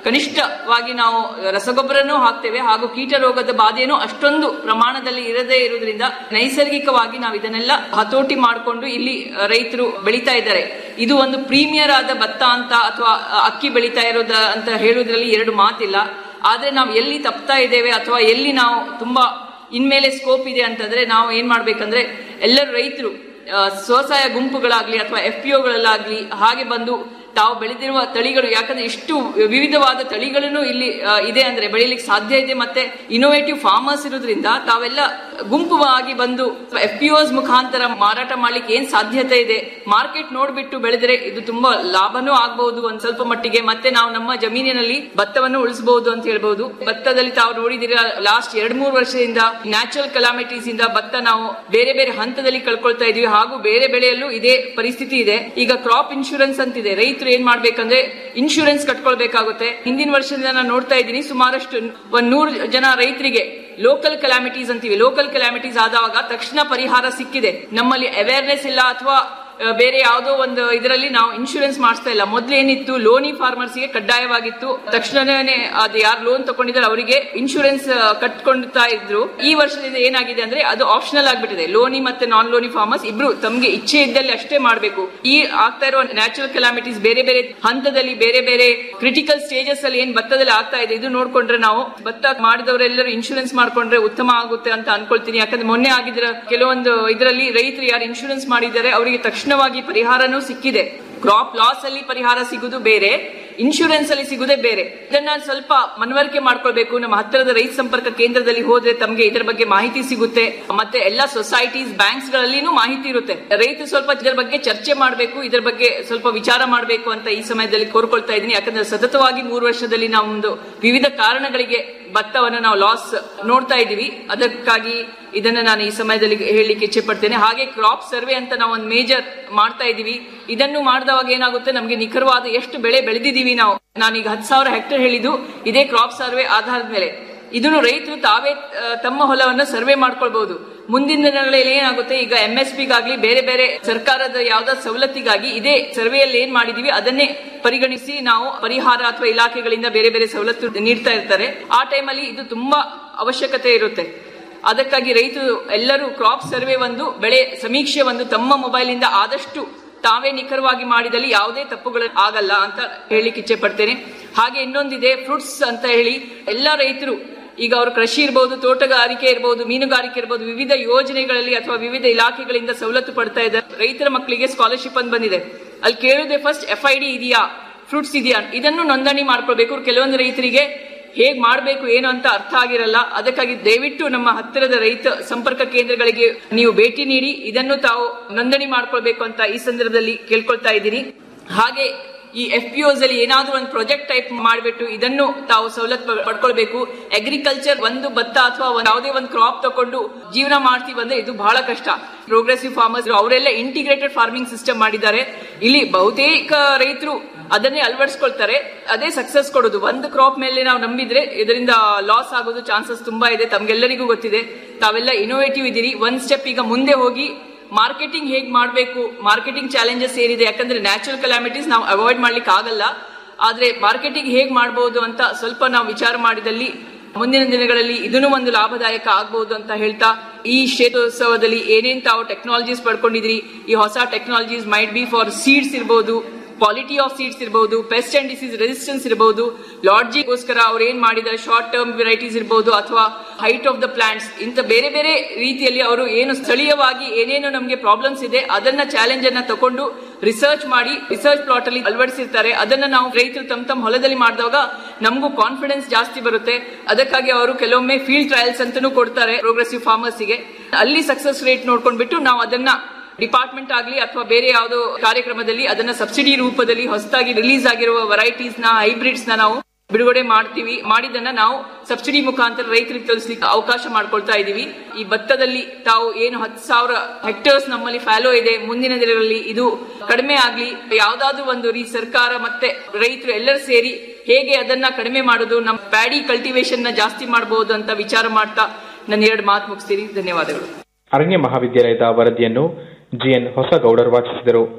ಕನಿಷ್ಠವಾಗಿ ನಾವು ರಸಗೊಬ್ಬರನೂ ಹಾಕ್ತೇವೆ ಹಾಗೂ ಕೀಟ ರೋಗದ ಬಾಧೆನೂ ಅಷ್ಟೊಂದು ಪ್ರಮಾಣದಲ್ಲಿ ಇರದೇ ಇರುವುದರಿಂದ ನೈಸರ್ಗಿಕವಾಗಿ ನಾವು ಇದನ್ನೆಲ್ಲ ಹತೋಟಿ ಮಾಡಿಕೊಂಡು ಇಲ್ಲಿ ರೈತರು ಬೆಳೀತಾ ಇದ್ದಾರೆ ಇದು ಒಂದು ಪ್ರೀಮಿಯರ್ ಆದ ಭತ್ತ ಅಂತ ಅಥವಾ ಅಕ್ಕಿ ಬೆಳೀತಾ ಇರೋದ ಅಂತ ಹೇಳುವುದರಲ್ಲಿ ಎರಡು ಮಾತಿಲ್ಲ ಆದ್ರೆ ನಾವು ಎಲ್ಲಿ ತಪ್ತಾ ಇದ್ದೇವೆ ಅಥವಾ ಎಲ್ಲಿ ನಾವು ತುಂಬಾ ಇನ್ಮೇಲೆ ಸ್ಕೋಪ್ ಇದೆ ಅಂತಂದ್ರೆ ನಾವು ಏನ್ ಮಾಡ್ಬೇಕಂದ್ರೆ ಎಲ್ಲರೂ ರೈತರು ಆ, ಸ್ವಸಹಾಯ ಗುಂಪುಗಳಾಗ್ಲಿ ಅಥವಾ ಎಫ್ ಪಿ ಒಗಳಲ್ಲಾಗ್ಲಿ ಹಾಗೆ ಬಂದು ತಾವು ಬೆಳೆದಿರುವ ತಳಿಗಳು ಯಾಕಂದ್ರೆ ಇಷ್ಟು ವಿವಿಧವಾದ ತಳಿಗಳನ್ನು ಇಲ್ಲಿ ಆ, ಇದೆ ಅಂದ್ರೆ ಬೆಳಿಲಿಕ್ಕೆ ಸಾಧ್ಯ ಇದೆ ಮತ್ತೆ ಇನೋವೇಟಿವ್ ಫಾರ್ಮರ್ಸ್ ಇರೋದ್ರಿಂದ ತಾವೆಲ್ಲ ಗುಂಪುವಾಗಿ ಬಂದು ಎಫ್ ಪಿ ಒಸ್ ಮುಖಾಂತರ ಮಾರಾಟ ಮಾಡ್ಲಿಕ್ಕೆ ಏನ್ ಸಾಧ್ಯತೆ ಇದೆ ಮಾರ್ಕೆಟ್ ನೋಡ್ಬಿಟ್ಟು ಬೆಳೆದ್ರೆ ಇದು ತುಂಬಾ ಲಾಭನೂ ಆಗ್ಬಹುದು ಒಂದ್ ಸ್ವಲ್ಪ ಮಟ್ಟಿಗೆ ಮತ್ತೆ ನಾವು ನಮ್ಮ ಜಮೀನಿನಲ್ಲಿ ಭತ್ತವನ್ನು ಉಳಿಸಬಹುದು ಅಂತ ಹೇಳ್ಬಹುದು ಭತ್ತದಲ್ಲಿ ತಾವು ನೋಡಿದಿರ ಲಾಸ್ಟ್ ಎರಡ್ ಮೂರು ವರ್ಷದಿಂದ ನ್ಯಾಚುರಲ್ ಕಲಾಮಿಟೀಸ್ ಇಂದ ಭತ್ತ ನಾವು ಬೇರೆ ಬೇರೆ ಹಂತದಲ್ಲಿ ಕಳ್ಕೊಳ್ತಾ ಇದೀವಿ ಹಾಗೂ ಬೇರೆ ಬೆಳೆಯಲ್ಲೂ ಇದೇ ಪರಿಸ್ಥಿತಿ ಇದೆ ಈಗ ಕ್ರಾಪ್ ಇನ್ಶೂರೆನ್ಸ್ ಅಂತಿದೆ ರೈತರು ಏನ್ ಮಾಡ್ಬೇಕಂದ್ರೆ ಇನ್ಶೂರೆನ್ಸ್ ಕಟ್ಕೊಳ್ಬೇಕಾಗುತ್ತೆ ಹಿಂದಿನ ವರ್ಷದಿಂದ ನಾನು ನೋಡ್ತಾ ಇದ್ದೀನಿ ಸುಮಾರಷ್ಟು ಒಂದ್ ನೂರು ಜನ ರೈತರಿಗೆ ಲೋಕಲ್ ಕಲಾಮಿಟೀಸ್ ಅಂತೀವಿ ಲೋಕಲ್ ಕಲಾಮಿಟೀಸ್ ಆದಾಗ ತಕ್ಷಣ ಪರಿಹಾರ ಸಿಕ್ಕಿದೆ ನಮ್ಮಲ್ಲಿ ಅವೇರ್ನೆಸ್ ಇಲ್ಲ ಅಥವಾ ಆ, ಬೇರೆ ಯಾವುದೋ ಒಂದು ಇದರಲ್ಲಿ ನಾವು ಇನ್ಶೂರೆನ್ಸ್ ಮಾಡಿಸ್ತಾ ಇಲ್ಲ ಮೊದ್ಲೇನಿತ್ತು ಲೋನಿ ಫಾರ್ಮರ್ಸ್ ಗೆ ಕಡ್ಡಾಯವಾಗಿತ್ತು ತಕ್ಷಣನೇ ಅದು ಯಾರು ಲೋನ್ ತಗೊಂಡಿದ್ದಾರೆ ಅವರಿಗೆ ಇನ್ಶೂರೆನ್ಸ್ ಕಟ್ಕೊಳ್ತಾ ಇದ್ರು ಈ ವರ್ಷದಿಂದ ಏನಾಗಿದೆ ಅಂದ್ರೆ ಅದು ಆಪ್ಷನಲ್ ಆಗ್ಬಿಟ್ಟಿದೆ ಲೋನಿ ಮತ್ತೆ ನಾನ್ ಲೋನಿ ಫಾರ್ಮರ್ಸ್ ಇಬ್ರು ತಮ್ಗೆ ಇಚ್ಛೆ ಇದ್ದಲ್ಲಿ ಅಷ್ಟೇ ಮಾಡಬೇಕು ಈ ಆಗ್ತಾ ಇರುವ ನ್ಯಾಚುರಲ್ ಕೆಲಾಮಿಟೀಸ್ ಬೇರೆ ಬೇರೆ ಹಂತದಲ್ಲಿ ಬೇರೆ ಬೇರೆ ಕ್ರಿಟಿಕಲ್ ಸ್ಟೇಜಸ್ ಅಲ್ಲಿ ಏನ್ ಭತ್ತದಲ್ಲಿ ಆಗ್ತಾ ಇದೆ ಇದು ನೋಡ್ಕೊಂಡ್ರೆ ನಾವು ಭತ್ತ ಮಾಡಿದವರೆಲ್ಲರೂ ಇನ್ಶೂರೆನ್ಸ್ ಮಾಡ್ಕೊಂಡ್ರೆ ಉತ್ತಮ ಆಗುತ್ತೆ ಅಂತ ಅನ್ಕೊಳ್ತೀನಿ ಯಾಕಂದ್ರೆ ಮೊನ್ನೆ ಆಗಿದ್ರ ಕೆಲವೊಂದು ಇದರಲ್ಲಿ ರೈತರು ಯಾರು ಇನ್ಶೂರೆನ್ಸ್ ಮಾಡಿದ್ದಾರೆ ಅವರಿಗೆ ತಕ್ಷಣವಾಗಿ ಪರಿಹಾರನೂ ಸಿಕ್ಕಿದೆ ಕ್ರಾಪ್ ಲಾಸ್ ಅಲ್ಲಿ ಪರಿಹಾರ ಸಿಗುದು ಬೇರೆ ಇನ್ಶೂರೆನ್ಸ್ ಅಲ್ಲಿ ಸಿಗುದೇ ಬೇರೆ ಇದನ್ನ ಸ್ವಲ್ಪ ಮನವರಿಕೆ ಮಾಡ್ಕೊಳ್ಬೇಕು ನಮ್ಮ ಹತ್ತಿರದ ರೈತ ಸಂಪರ್ಕ ಕೇಂದ್ರದಲ್ಲಿ ಹೋದ್ರೆ ತಮಗೆ ಇದರ ಬಗ್ಗೆ ಮಾಹಿತಿ ಸಿಗುತ್ತೆ ಮತ್ತೆ ಎಲ್ಲಾ ಸೊಸೈಟೀಸ್ ಬ್ಯಾಂಕ್ಸ್ ಗಳಲ್ಲಿನೂ ಮಾಹಿತಿ ಇರುತ್ತೆ ರೈತರು ಸ್ವಲ್ಪ ಇದರ ಬಗ್ಗೆ ಚರ್ಚೆ ಮಾಡಬೇಕು ಇದರ ಬಗ್ಗೆ ಸ್ವಲ್ಪ ವಿಚಾರ ಮಾಡಬೇಕು ಅಂತ ಈ ಸಮಯದಲ್ಲಿ ಕೋರ್ಕೊಳ್ತಾ ಇದ್ದೀನಿ ಯಾಕಂದ್ರೆ ಸತತವಾಗಿ ಮೂರು ವರ್ಷದಲ್ಲಿ ನಮ್ದು ವಿವಿಧ ಕಾರಣಗಳಿಗೆ ಭತ್ತವನ್ನು ನಾವು ಲಾಸ್ ನೋಡ್ತಾ ಇದ್ದೀವಿ ಅದಕ್ಕಾಗಿ ಇದನ್ನ ನಾನು ಈ ಸಮಯದಲ್ಲಿ ಹೇಳಲಿಕ್ಕೆ ಇಚ್ಛೆ ಪಡ್ತೇನೆ ಹಾಗೆ ಕ್ರಾಪ್ ಸರ್ವೆ ಅಂತ ನಾವು ಒಂದು ಮೇಜರ್ ಮಾಡ್ತಾ ಇದೀವಿ ಇದನ್ನು ಮಾಡಿದವಾಗ ಏನಾಗುತ್ತೆ ನಮಗೆ ನಿಖರವಾದ ಎಷ್ಟು ಬೆಳೆ ಬೆಳೆದಿದ್ದೀವಿ ನಾವು ನಾನೀಗ ಹತ್ತು ಸಾವಿರ ಹೆಕ್ಟೇರ್ ಹೇಳಿದ್ದು ಇದೇ ಕ್ರಾಪ್ ಸರ್ವೆ ಆಧಾರದ ಮೇಲೆ ಇದನ್ನು ರೈತರು ತಾವೇ ಆ, ತಮ್ಮ ಹೊಲವನ್ನು ಸರ್ವೆ ಮಾಡ್ಕೊಳ್ಬಹುದು ಮುಂದಿನ ದಿನಗಳಲ್ಲಿ ಏನಾಗುತ್ತೆ ಈಗ ಎಂ ಎಸ್ ಪಿಗಾಗ್ಲಿ ಬೇರೆ ಬೇರೆ ಸರ್ಕಾರದ ಯಾವ್ದಾದ್ರು ಸವಲತ್ತಿಗಾಗಿ ಇದೇ ಸರ್ವೆಯಲ್ಲಿ ಏನ್ ಮಾಡಿದೀವಿ ಅದನ್ನೇ ಪರಿಗಣಿಸಿ ನಾವು ಪರಿಹಾರ ಅಥವಾ ಇಲಾಖೆಗಳಿಂದ ಬೇರೆ ಬೇರೆ ಸವಲತ್ತು ನೀಡ್ತಾ ಇರ್ತಾರೆ ಆ ಟೈಮಲ್ಲಿ ಇದು ತುಂಬಾ ಅವಶ್ಯಕತೆ ಇರುತ್ತೆ ಅದಕ್ಕಾಗಿ ರೈತರು ಎಲ್ಲರೂ ಕ್ರಾಪ್ ಸರ್ವೆ ಒಂದು ಬೆಳೆ ಸಮೀಕ್ಷೆ ಒಂದು ತಮ್ಮ ಮೊಬೈಲ್ ಇಂದ ಆದಷ್ಟು ತಾವೇ ನಿಖರವಾಗಿ ಮಾಡಿದಲ್ಲಿ ಯಾವುದೇ ತಪ್ಪುಗಳು ಆಗಲ್ಲ ಅಂತ ಹೇಳಲಿಕ್ಕೆ ಇಚ್ಛೆ ಪಡ್ತೇನೆ ಹಾಗೆ ಇನ್ನೊಂದಿದೆ ಫ್ರೂಟ್ಸ್ ಅಂತ ಹೇಳಿ ಎಲ್ಲ ರೈತರು ಈಗ ಅವರು ಕೃಷಿ ಇರಬಹುದು ತೋಟಗಾರಿಕೆ ಇರಬಹುದು ಮೀನುಗಾರಿಕೆ ಇರಬಹುದು ವಿವಿಧ ಯೋಜನೆಗಳಲ್ಲಿ ಅಥವಾ ವಿವಿಧ ಇಲಾಖೆಗಳಿಂದ ಸವಲತ್ತು ಪಡ್ತಾ ಇದ್ದಾರೆ ರೈತರ ಮಕ್ಕಳಿಗೆ ಸ್ಕಾಲರ್ಶಿಪ್ ಅಂತ ಬಂದಿದೆ ಅಲ್ಲಿ ಕೇಳುದೇ ಫಸ್ಟ್ ಎಫ್ ಐ ಡಿ ಇದೆಯಾ ಫ್ರೂಟ್ಸ್ ಇದೆಯಾ ಇದನ್ನು ನೋಂದಣಿ ಮಾಡ್ಕೊಳ್ಬೇಕು ಕೆಲವೊಂದು ರೈತರಿಗೆ ಹೇಗ್ ಮಾಡಬೇಕು ಏನು ಅಂತ ಅರ್ಥ ಆಗಿರಲ್ಲ ಅದಕ್ಕಾಗಿ ದಯವಿಟ್ಟು ನಮ್ಮ ಹತ್ತಿರದ ರೈತ ಸಂಪರ್ಕ ಕೇಂದ್ರಗಳಿಗೆ ನೀವು ಭೇಟಿ ನೀಡಿ ಇದನ್ನು ತಾವು ನೋಂದಣಿ ಮಾಡ್ಕೊಳ್ಬೇಕು ಅಂತ ಈ ಸಂದರ್ಭದಲ್ಲಿ ಕೇಳ್ಕೊಳ್ತಾ ಇದ್ದೀನಿ ಹಾಗೆ ಈ ಎಫ್ ಪಿ ಅಲ್ಲಿ ಏನಾದ್ರೂ ಒಂದು ಪ್ರಾಜೆಕ್ಟ್ ಟೈಪ್ ಮಾಡಿಬಿಟ್ಟು ಇದನ್ನು ತಾವು ಸವಲತ್ತು ಪ- ಪಡ್ಕೊಳ್ಬೇಕು ಅಗ್ರಿಕಲ್ಚರ್ ಒಂದು ಭತ್ತ ಅಥವಾ ಒಂದ್ ಯಾವುದೇ ಒಂದು ಕ್ರಾಪ್ ತಕೊಂಡು ಜೀವನ ಮಾಡ್ತೀವಿ ಅಂದ್ರೆ ಇದು ಬಹಳ ಕಷ್ಟ ಪ್ರೋಗ್ರೆಸಿವ್ ಫಾರ್ಮರ್ಸ್ ಅವರೆಲ್ಲ ಇಂಟಿಗ್ರೇಟೆಡ್ ಫಾರ್ಮಿಂಗ್ ಸಿಸ್ಟಮ್ ಮಾಡಿದ್ದಾರೆ ಇಲ್ಲಿ ಬಹುತೇಕ ರೈತರು ಅದನ್ನೇ ಅಳವಡಿಸ್ಕೊಳ್ತಾರೆ ಅದೇ ಸಕ್ಸಸ್ ಕೊಡೋದು ಒಂದು ಕ್ರಾಪ್ ಮೇಲೆ ನಾವು ನಂಬಿದ್ರೆ ಇದರಿಂದ ಲಾಸ್ ಆಗೋದು ಚಾನ್ಸಸ್ ತುಂಬಾ ಇದೆ ತಮ್ಗೆಲ್ಲರಿಗೂ ಗೊತ್ತಿದೆ ತಾವೆಲ್ಲ ಇನೋವೇಟಿವ್ ಇದ್ದೀರಿ ಒಂದ್ ಸ್ಟೆಪ್ ಈಗ ಮುಂದೆ ಹೋಗಿ ಮಾರ್ಕೆಟಿಂಗ್ ಹೇಗ್ ಮಾಡಬೇಕು ಮಾರ್ಕೆಟಿಂಗ್ ಚಾಲೆಂಜಸ್ ಏನಿದೆ ಯಾಕಂದ್ರೆ ನ್ಯಾಚುರಲ್ ಕಲಾಮಿಟೀಸ್ ನಾವು ಅವಾಯ್ಡ್ ಮಾಡ್ಲಿಕ್ಕೆ ಆಗಲ್ಲ ಆದ್ರೆ ಮಾರ್ಕೆಟಿಂಗ್ ಹೇಗ್ ಮಾಡಬಹುದು ಅಂತ ಸ್ವಲ್ಪ ನಾವು ವಿಚಾರ ಮಾಡಿದಲ್ಲಿ ಮುಂದಿನ ದಿನಗಳಲ್ಲಿ ಇದನ್ನು ಒಂದು ಲಾಭದಾಯಕ ಆಗಬಹುದು ಅಂತ ಹೇಳ್ತಾ ಈ ಕ್ಷೇತ್ರೋತ್ಸವದಲ್ಲಿ ಏನೇನ್ ತಾವು ಟೆಕ್ನಾಲಜೀಸ್ ಪಡ್ಕೊಂಡಿದ್ರಿ ಈ ಹೊಸ technologies might be for seeds ಇರಬಹುದು ಕ್ವಾಲಿಟಿ ಆಫ್ ಸೀಡ್ಸ್ ಇರಬಹುದು ಪೆಸ್ಟ್ ಅಂಡ್ ಡಿಸೀಸ್ ರೆಸಿಸ್ಟೆನ್ಸ್ ಇರಬಹುದು ಲಾಡ್ಜಿಗೋಸ್ಕರ ಅವ್ರು ಏನ್ ಮಾಡಿದ್ದಾರೆ ಶಾರ್ಟ್ ಟರ್ಮ್ ವೆರೈಟೀಸ್ ಇರಬಹುದು ಅಥವಾ ಹೈಟ್ ಆಫ್ ದ ಪ್ಲಾಂಟ್ಸ್ ಇಂಥ ಬೇರೆ ಬೇರೆ ರೀತಿಯಲ್ಲಿ ಅವರು ಏನು ಸ್ಥಳೀಯವಾಗಿ ಏನೇನು ನಮಗೆ ಪ್ರಾಬ್ಲಮ್ಸ್ ಇದೆ ಅದನ್ನ ಚಾಲೆಂಜ್ ಅನ್ನ ತಕೊಂಡು ರಿಸರ್ಚ್ ಮಾಡಿ ರಿಸರ್ಚ್ ಪ್ಲಾಟ್ ಅಲ್ಲಿ ಅಳವಡಿಸಿರ್ತಾರೆ ಅದನ್ನ ನಾವು ರೈತರು ತಮ್ಮ ತಮ್ಮ ಹೊಲದಲ್ಲಿ ಮಾಡಿದಾಗ ನಮಗೂ ಕಾನ್ಫಿಡೆನ್ಸ್ ಜಾಸ್ತಿ ಬರುತ್ತೆ ಅದಕ್ಕಾಗಿ ಅವರು ಕೆಲವೊಮ್ಮೆ ಫೀಲ್ಡ್ ಟ್ರಯಲ್ಸ್ ಅಂತಾನೂ ಕೊಡ್ತಾರೆ ಪ್ರೋಗ್ರೆಸಿವ್ ಫಾರ್ಮರ್ಸ್ಗೆ ಅಲ್ಲಿ ಸಕ್ಸಸ್ ರೇಟ್ ನೋಡ್ಕೊಂಡ್ಬಿಟ್ಟು ನಾವು ಅದನ್ನ ಡಿಪಾರ್ಟ್ಮೆಂಟ್ ಆಗಲಿ ಅಥವಾ ಬೇರೆ ಯಾವುದೋ ಕಾರ್ಯಕ್ರಮದಲ್ಲಿ ಅದನ್ನ ಸಬ್ಸಿಡಿ ರೂಪದಲ್ಲಿ ಹೊಸದಾಗಿ ರಿಲೀಸ್ ಆಗಿರುವ ವೆರೈಟೀಸ್ ನ ಹೈಬ್ರಿಡ್ಸ್ ನ ನಾವು ಬಿಡುಗಡೆ ಮಾಡ್ತೀವಿ ಮಾಡಿದನ್ನ ನಾವು ಸಬ್ಸಿಡಿ ಮುಖಾಂತರ ರೈತರಿಗೆ ತಲುಪಿಸಲಿಕ್ಕೆ ಅವಕಾಶ ಮಾಡ್ಕೊಳ್ತಾ ಇದೀವಿ ಈ ಭತ್ತದಲ್ಲಿ ತಾವು ಏನು ಹತ್ತು ಸಾವಿರ ಹೆಕ್ಟೇರ್ಸ್ ನಮ್ಮಲ್ಲಿ ಫ್ಯಾಲೋ ಇದೆ ಮುಂದಿನ ದಿನಗಳಲ್ಲಿ ಇದು ಕಡಿಮೆ ಆಗ್ಲಿ ಯಾವ್ದಾದ್ರು ಒಂದು ರೀ ಸರ್ಕಾರ ಮತ್ತೆ ರೈತರು ಎಲ್ಲರೂ ಸೇರಿ ಹೇಗೆ ಅದನ್ನ ಕಡಿಮೆ ಮಾಡೋದು ನಮ್ಮ ಪ್ಯಾಡಿ ಕಲ್ಟಿವೇಶನ್ ನ ಜಾಸ್ತಿ ಮಾಡಬಹುದು ಅಂತ ವಿಚಾರ ಮಾಡ್ತಾ ನನ್ನ ಎರಡು ಮಾತು ಮುಗಿಸ್ತೀನಿ ಧನ್ಯವಾದಗಳು ಅರಣ್ಯ ಮಹಾವಿದ್ಯಾಲಯದ ವರದಿಯನ್ನು ಜಿಎನ್ ಹೊಸಗೌಡರ್ ವಾಚಿಸಿದರು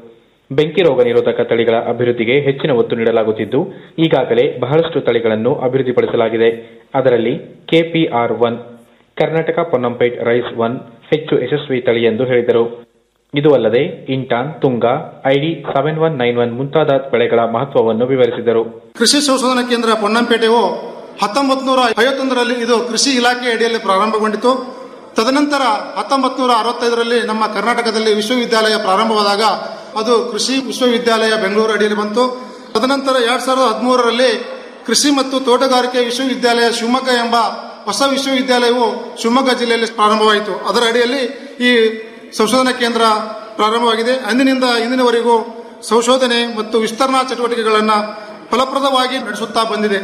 ಬೆಂಕಿ ರೋಗ ನಿರೋಧಕ ತಳಿಗಳ ಅಭಿವೃದ್ಧಿಗೆ ಹೆಚ್ಚಿನ ಒತ್ತು ನೀಡಲಾಗುತ್ತಿದ್ದು ಈಗಾಗಲೇ ಬಹಳಷ್ಟು ತಳಿಗಳನ್ನು ಅಭಿವೃದ್ಧಿಪಡಿಸಲಾಗಿದೆ ಅದರಲ್ಲಿ K P R one Karnataka Ponnampet rice one ಹೆಚ್ಚು ಯಶಸ್ವಿ ತಳಿ ಎಂದು ಹೇಳಿದರು ಇದು ಅಲ್ಲದೆ Intan Tunga I D seven one nine one ಮುಂತಾದ ಬೆಳೆಗಳ ಮಹತ್ವವನ್ನು ವಿವರಿಸಿದರು ಕೃಷಿ ಸಂಶೋಧನಾ ಕೇಂದ್ರ ಪೊನ್ನಂಪೇಟೆಯು ಹತ್ತೊಂಬತ್ತು ನೂರ ಐವತ್ತೊಂದರಲ್ಲಿ ಇದು ಕೃಷಿ ಇಲಾಖೆ ಅಡಿಯಲ್ಲಿ ಪ್ರಾರಂಭಗೊಂಡಿತು ತದನಂತರ ಹತ್ತೊಂಬತ್ತು ನೂರ ಅರವತ್ತೈದರಲ್ಲಿ ನಮ್ಮ ಕರ್ನಾಟಕದಲ್ಲಿ ವಿಶ್ವವಿದ್ಯಾಲಯ ಪ್ರಾರಂಭವಾದಾಗ ಅದು ಕೃಷಿ ವಿಶ್ವವಿದ್ಯಾಲಯ ಬೆಂಗಳೂರು ಅಡಿಯಲ್ಲಿ ಬಂತು ತದನಂತರ ಎರಡ್ ಸಾವಿರದ ಹದಿಮೂರರಲ್ಲಿ ಕೃಷಿ ಮತ್ತು ತೋಟಗಾರಿಕೆ ವಿಶ್ವವಿದ್ಯಾಲಯ ಶಿವಮೊಗ್ಗ ಎಂಬ ಹೊಸ ವಿಶ್ವವಿದ್ಯಾಲಯವು ಶಿವಮೊಗ್ಗ ಜಿಲ್ಲೆಯಲ್ಲಿ ಪ್ರಾರಂಭವಾಯಿತು ಅದರ ಅಡಿಯಲ್ಲಿ ಈ ಸಂಶೋಧನಾ ಕೇಂದ್ರ ಪ್ರಾರಂಭವಾಗಿದೆ ಅಂದಿನಿಂದ ಇಂದಿನವರೆಗೂ ಸಂಶೋಧನೆ ಮತ್ತು ವಿಸ್ತರಣಾ ಚಟುವಟಿಕೆಗಳನ್ನು ಫಲಪ್ರದವಾಗಿ ನಡೆಸುತ್ತಾ ಬಂದಿದೆ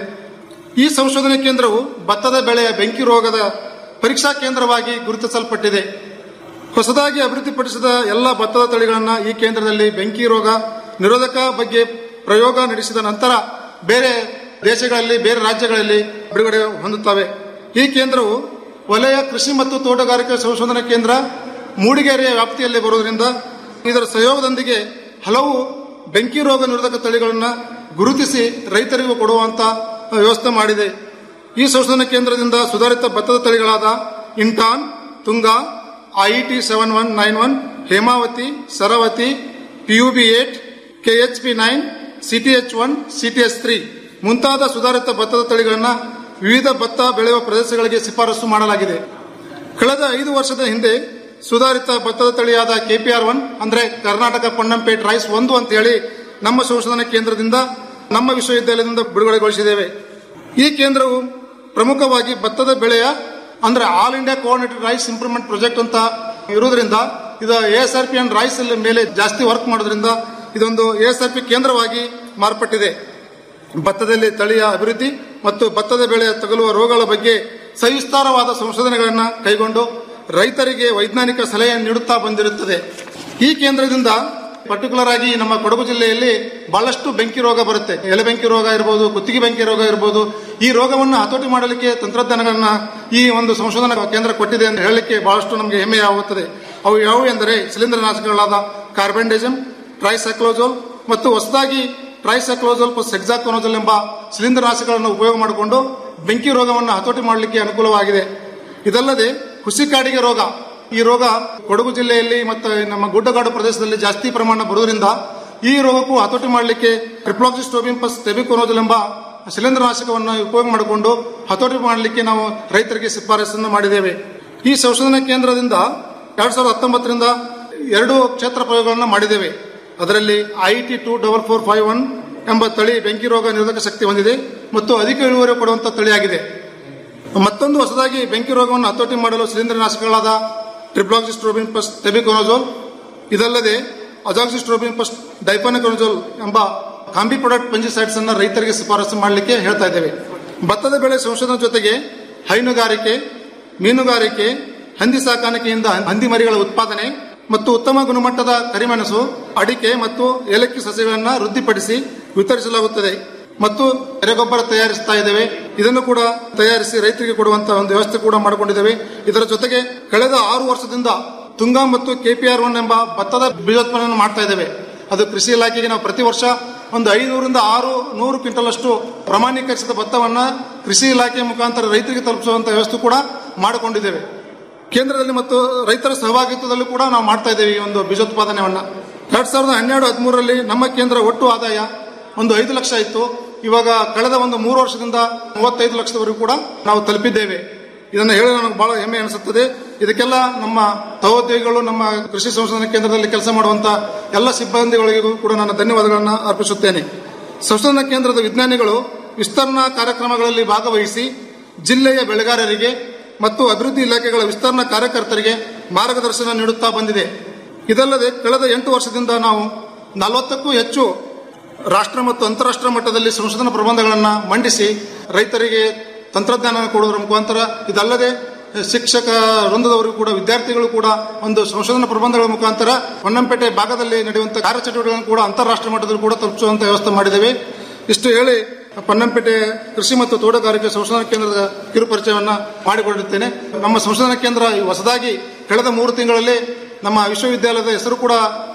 ಈ ಸಂಶೋಧನಾ ಕೇಂದ್ರವು ಭತ್ತದ ಬೆಳೆಯ ಬೆಂಕಿ ರೋಗದ ಪರೀಕ್ಷಾ ಕೇಂದ್ರವಾಗಿ ಗುರುತಿಸಲ್ಪಟ್ಟಿದೆ ಹೊಸದಾಗಿ ಅಭಿವೃದ್ಧಿಪಡಿಸಿದ ಎಲ್ಲ ಭತ್ತದ ತಳಿಗಳನ್ನು ಈ ಕೇಂದ್ರದಲ್ಲಿ ಬೆಂಕಿ ರೋಗ ನಿರೋಧಕ ಬಗ್ಗೆ ಪ್ರಯೋಗ ನಡೆಸಿದ ನಂತರ ಬೇರೆ ದೇಶಗಳಲ್ಲಿ ಬೇರೆ ರಾಜ್ಯಗಳಲ್ಲಿ ಬಿಡುಗಡೆ ಹೊಂದುತ್ತವೆ ಈ ಕೇಂದ್ರವು ವಲಯ ಕೃಷಿ ಮತ್ತು ತೋಟಗಾರಿಕೆ ಸಂಶೋಧನಾ ಕೇಂದ್ರ ಮೂಡಿಗೆರೆಯ ವ್ಯಾಪ್ತಿಯಲ್ಲಿ ಬರುವುದರಿಂದ ಇದರ ಸಹಯೋಗದೊಂದಿಗೆ ಹಲವು ಬೆಂಕಿ ರೋಗ ನಿರೋಧಕ ತಳಿಗಳನ್ನು ಗುರುತಿಸಿ ರೈತರಿಗೂ ಕೊಡುವಂತ ವ್ಯವಸ್ಥೆ ಮಾಡಿದೆ ಈ ಸಂಶೋಧನಾ ಕೇಂದ್ರದಿಂದ ಸುಧಾರಿತ ಭತ್ತದ ತಳಿಗಳಾದ Intan Tunga I E T seven one nine one Hemavathi Saravati P U B eight K H P nine C T H one C T H three ಮುಂತಾದ ಸುಧಾರಿತ ಭತ್ತದ ತಳಿಗಳನ್ನು ವಿವಿಧ ಭತ್ತ ಬೆಳೆಯುವ ಪ್ರದೇಶಗಳಿಗೆ ಶಿಫಾರಸು ಮಾಡಲಾಗಿದೆ ಕಳೆದ ಐದು ವರ್ಷದ ಹಿಂದೆ ಸುಧಾರಿತ ಭತ್ತದ ತಳಿಯಾದ ಕೆಪಿಆರ್ ಒನ್ ಅಂದ್ರೆ ಕರ್ನಾಟಕ ಪೊನ್ನಂಪೇಟ್ ರೈಸ್ ಒಂದು ಅಂತ ಹೇಳಿ ನಮ್ಮ ಸಂಶೋಧನಾ ಕೇಂದ್ರದಿಂದ ನಮ್ಮ ವಿಶ್ವವಿದ್ಯಾಲಯದಿಂದ ಬಿಡುಗಡೆಗೊಳಿಸಿದ್ದೇವೆ ಈ ಕೇಂದ್ರವು ಪ್ರಮುಖವಾಗಿ ಭತ್ತದ ಬೆಳೆಯ ಅಂದ್ರೆ all India coordinated rice improvement project ಅಂತ ಇರುವುದರಿಂದ ಇದು S R P and rice ಮೇಲೆ ಜಾಸ್ತಿ ವರ್ಕ್ ಮಾಡೋದ್ರಿಂದ ಇದೊಂದು ಎಸ್ ಆರ್ ಪಿ ಕೇಂದ್ರವಾಗಿ ಮಾರ್ಪಟ್ಟಿದೆ ಭತ್ತದಲ್ಲಿ ತಳಿಯ ಅಭಿವೃದ್ಧಿ ಮತ್ತು ಭತ್ತದ ಬೆಳೆಯ ತಗುಲುವ ರೋಗಗಳ ಬಗ್ಗೆ ಸವಿಸ್ತಾರವಾದ ಸಂಶೋಧನೆಗಳನ್ನು ಕೈಗೊಂಡು ರೈತರಿಗೆ ವೈಜ್ಞಾನಿಕ ಸಲಹೆ ನೀಡುತ್ತಾ ಬಂದಿರುತ್ತದೆ ಈ ಕೇಂದ್ರದಿಂದ ಪರ್ಟಿಕ್ಯುಲರ್ ಆಗಿ ನಮ್ಮ ಕೊಡಗು ಜಿಲ್ಲೆಯಲ್ಲಿ ಬಹಳಷ್ಟು ಬೆಂಕಿ ರೋಗ ಬರುತ್ತೆ ಎಲೆ ಬೆಂಕಿ ರೋಗ ಇರಬಹುದು ಕುತ್ತಿಗೆ ಬೆಂಕಿ ರೋಗ ಇರಬಹುದು ಈ ರೋಗವನ್ನು ಹತೋಟಿ ಮಾಡಲಿಕ್ಕೆ ತಂತ್ರಜ್ಞಾನಗಳನ್ನ ಈ ಒಂದು ಸಂಶೋಧನಾ ಕೇಂದ್ರ ಕೊಟ್ಟಿದೆ ಅಂತ ಹೇಳಲಿಕ್ಕೆ ಬಹಳಷ್ಟು ನಮಗೆ ಹೆಮ್ಮೆಯಾಗುತ್ತದೆ ಅವು ಯಾವುವು ಎಂದರೆ ಶಿಲೀಂಧ್ರನಾಶಕಗಳಾದ ಕಾರ್ಬೆಂಡೇಜಮ್ ಟ್ರೈಸೈಕ್ಲೋಜೋಲ್ ಮತ್ತು ಹೊಸದಾಗಿ ಟ್ರೈಸೈಕ್ಲೋಜೋಲ್ ಪ್ಲಸ್ ಹೆಕ್ಸಾಕೋನೋಜೋಲ್ ಎಂಬ ಶಿಲೀಂಧ್ರನಾಶಕಗಳನ್ನು ಉಪಯೋಗ ಮಾಡಿಕೊಂಡು ಬೆಂಕಿ ರೋಗವನ್ನು ಹತೋಟಿ ಮಾಡಲಿಕ್ಕೆ ಅನುಕೂಲವಾಗಿದೆ ಇದಲ್ಲದೆ ಹುಸಿ ಕಾಡಿಗೆ ರೋಗ ಈ ರೋಗ ಕೊಡಗು ಜಿಲ್ಲೆಯಲ್ಲಿ ಮತ್ತು ನಮ್ಮ ಗುಡ್ಡಗಾಡು ಪ್ರದೇಶದಲ್ಲಿ ಜಾಸ್ತಿ ಪ್ರಮಾಣ ಬರುವುದರಿಂದ ಈ ರೋಗಕ್ಕೂ ಹತೋಟಿ ಮಾಡಲಿಕ್ಕೆ ಟ್ರಿಪ್ಲಾಕ್ಸಿಸ್ಟೋಬಿನ್ ಪ್ಲಸ್ ಟೆಬಿಕೋನೋಜಲ್ ಎಂಬ ಶಿಲೀಂಧ್ರನಾಶಕವನ್ನು ಉಪಯೋಗ ಮಾಡಿಕೊಂಡು ಹತೋಟಿ ಮಾಡಲಿಕ್ಕೆ ನಾವು ರೈತರಿಗೆ ಶಿಫಾರಸನ್ನು ಮಾಡಿದ್ದೇವೆ ಈ ಸಂಶೋಧನಾ ಕೇಂದ್ರದಿಂದ ಎರಡ್ ಸಾವಿರದ ಹತ್ತೊಂಬತ್ತರಿಂದ ಎರಡು ಕ್ಷೇತ್ರ ಪ್ರಯೋಗಗಳನ್ನು ಮಾಡಿದ್ದೇವೆ ಅದರಲ್ಲಿ I T two double four five one ಎಂಬ ತಳಿ ಬೆಂಕಿ ರೋಗ ನಿರೋಧಕ ಶಕ್ತಿ ಹೊಂದಿದೆ ಮತ್ತು ಅಧಿಕ ಇಳುವರಿ ಕೊಡುವಂತಹ ತಳಿಯಾಗಿದೆ ಮತ್ತೊಂದು ಹೊಸದಾಗಿ ಬೆಂಕಿ ರೋಗವನ್ನು ಹತೋಟಿ ಮಾಡಲು ಶಿಲೀಂಧ್ರನಾಶಕಗಳಾದ ಟ್ರಿಪ್ಲಾಕ್ಸಿಸ್ಟ್ರೋಬಿನ್ ಪ್ಲಸ್ ಟೆಬಿಕೊನೋಜೋಲ್ ಇದಲ್ಲದೆ ಅಜಾಕ್ಸಿಸ್ಟ್ರೋಬಿನ್ ಪ್ಲಸ್ ಡೈಫಾನಿಕೊನೋಜೋಲ್ ಎಂಬ ಕಾಂಬಿ ಪ್ರಾಡಕ್ಟ್ ಪಂಜಿಸೈಡ್ಸ್ ಅನ್ನು ರೈತರಿಗೆ ಶಿಫಾರಸು ಮಾಡಲಿಕ್ಕೆ ಹೇಳ್ತಾ ಇದ್ದೇವೆ ಭತ್ತದ ಬೆಳೆ ಸಂಶೋಧನೆ ಜೊತೆಗೆ ಹೈನುಗಾರಿಕೆ ಮೀನುಗಾರಿಕೆ ಹಂದಿ ಸಾಕಾಣಿಕೆಯಿಂದ ಹಂದಿ ಮರಿಗಳ ಉತ್ಪಾದನೆ ಮತ್ತು ಉತ್ತಮ ಗುಣಮಟ್ಟದ ಕರಿಮೆಣಸು ಅಡಿಕೆ ಮತ್ತು ಏಲಕ್ಕಿ ಸಸ್ಯಗಳನ್ನು ವೃದ್ಧಿಪಡಿಸಿ ವಿತರಿಸಲಾಗುತ್ತದೆ ಮತ್ತು ಎರೆಗೊಬ್ಬರ ತಯಾರಿಸ್ತಾ ಇದ್ದೇವೆ ಇದನ್ನು ಕೂಡ ತಯಾರಿಸಿ ರೈತರಿಗೆ ಕೊಡುವಂತಹ ಒಂದು ವ್ಯವಸ್ಥೆ ಕೂಡ ಮಾಡಿಕೊಂಡಿದ್ದೇವೆ ಇದರ ಜೊತೆಗೆ ಕಳೆದ ಆರು ವರ್ಷದಿಂದ ತುಂಗಾ ಮತ್ತು ಕೆಪಿಆರ್ ಒನ್ ಎಂಬ ಭತ್ತದ ಬೀಜೋತ್ಪನ್ನ ಮಾಡ್ತಾ ಇದ್ದೇವೆ ಅದು ಕೃಷಿ ಇಲಾಖೆಗೆ ನಾವು ಪ್ರತಿ ವರ್ಷ ಒಂದು ಐನೂರಿಂದ ಆರು ನೂರು ಕ್ವಿಂಟಲ್ ಅಷ್ಟು ಪ್ರಮಾಣೀಕರಿಸಿದ ಭತ್ತವನ್ನ ಕೃಷಿ ಇಲಾಖೆ ಮುಖಾಂತರ ರೈತರಿಗೆ ತಲುಪಿಸುವಂತ ವ್ಯವಸ್ಥೆ ಕೂಡ ಮಾಡಿಕೊಂಡಿದ್ದೇವೆ ಕೇಂದ್ರದಲ್ಲಿ ಮತ್ತು ರೈತರ ಸಹಭಾಗಿತ್ವದಲ್ಲೂ ಕೂಡ ನಾವು ಮಾಡ್ತಾ ಇದ್ದೇವೆ ಈ ಒಂದು ಬೀಜೋತ್ಪಾದನೆಯನ್ನ ಎರಡ್ ಸಾವಿರದ ಹನ್ನೆರಡು ಹದಿಮೂರರಲ್ಲಿ ನಮ್ಮ ಕೇಂದ್ರ ಒಟ್ಟು ಆದಾಯ ಒಂದು ಐದು ಲಕ್ಷ ಇತ್ತು ಇವಾಗ ಕಳೆದ ಒಂದು ಮೂರು ವರ್ಷದಿಂದ ಮೂವತ್ತೈದು ಲಕ್ಷದವರೆಗೂ ಕೂಡ ನಾವು ತಲುಪಿದ್ದೇವೆ ಇದನ್ನು ಹೇಳಿ ನನಗೆ ಬಹಳ ಹೆಮ್ಮೆ ಅನಿಸುತ್ತದೆ ಇದಕ್ಕೆಲ್ಲ ನಮ್ಮ ಸಹೋದ್ಯೋಗಿಗಳು ನಮ್ಮ ಕೃಷಿ ಸಂಶೋಧನಾ ಕೇಂದ್ರದಲ್ಲಿ ಕೆಲಸ ಮಾಡುವಂತ ಎಲ್ಲ ಸಿಬ್ಬಂದಿಗಳಿಗೂ ಕೂಡ ನಾನು ಧನ್ಯವಾದಗಳನ್ನು ಅರ್ಪಿಸುತ್ತೇನೆ ಸಂಶೋಧನಾ ಕೇಂದ್ರದ ವಿಜ್ಞಾನಿಗಳು ವಿಸ್ತರಣಾ ಕಾರ್ಯಕ್ರಮಗಳಲ್ಲಿ ಭಾಗವಹಿಸಿ ಜಿಲ್ಲೆಯ ಬೆಳೆಗಾರರಿಗೆ ಮತ್ತು ಅಭಿವೃದ್ಧಿ ಇಲಾಖೆಗಳ ವಿಸ್ತರಣಾ ಕಾರ್ಯಕರ್ತರಿಗೆ ಮಾರ್ಗದರ್ಶನ ನೀಡುತ್ತಾ ಬಂದಿದೆ ಇದಲ್ಲದೆ ಕಳೆದ ಎಂಟು ವರ್ಷದಿಂದ ನಾವು ನಲವತ್ತಕ್ಕೂ ಹೆಚ್ಚು ರಾಷ್ಟ್ರ ಮತ್ತು ಅಂತಾರಾಷ್ಟ್ರ ಮಟ್ಟದಲ್ಲಿ ಸಂಶೋಧನಾ ಪ್ರಬಂಧಗಳನ್ನು ಮಂಡಿಸಿ ರೈತರಿಗೆ ತಂತ್ರಜ್ಞಾನ ಕೊಡುವುದರ ಮುಖಾಂತರ ಇದಲ್ಲದೆ ಶಿಕ್ಷಕ ವೃಂದದವರು ಕೂಡ ವಿದ್ಯಾರ್ಥಿಗಳು ಕೂಡ ಒಂದು ಸಂಶೋಧನಾ ಪ್ರಬಂಧಗಳ ಮುಖಾಂತರ ಹೊನ್ನಂಪೇಟೆ ಭಾಗದಲ್ಲಿ ನಡೆಯುವಂತಹ ಕಾರ್ಯಚಟುವಟಿಕೆಗಳನ್ನು ಕೂಡ ಅಂತಾರಾಷ್ಟ್ರ ಮಟ್ಟದಲ್ಲಿ ಕೂಡ ತಲುಪಿಸುವಂತ ವ್ಯವಸ್ಥೆ ಮಾಡಿದ್ದೇವೆ ಇಷ್ಟು ಹೇಳಿ ಪನ್ನಂಪೇಟೆ ಕೃಷಿ ಮತ್ತು ತೋಟಗಾರಿಕೆ ಸಂಶೋಧನಾ ಕೇಂದ್ರದ ಕಿರುಪರಿಚಯವನ್ನ ಮಾಡಿಕೊಂಡಿರುತ್ತೇನೆ ನಮ್ಮ ಸಂಶೋಧನಾ ಕೇಂದ್ರ ಈ ಹೊಸದಾಗಿ ಕಳೆದ ಮೂರು ತಿಂಗಳಲ್ಲಿ ನಮ್ಮ ವಿಶ್ವವಿದ್ಯಾಲಯದ ಹೆಸರು ಕೂಡ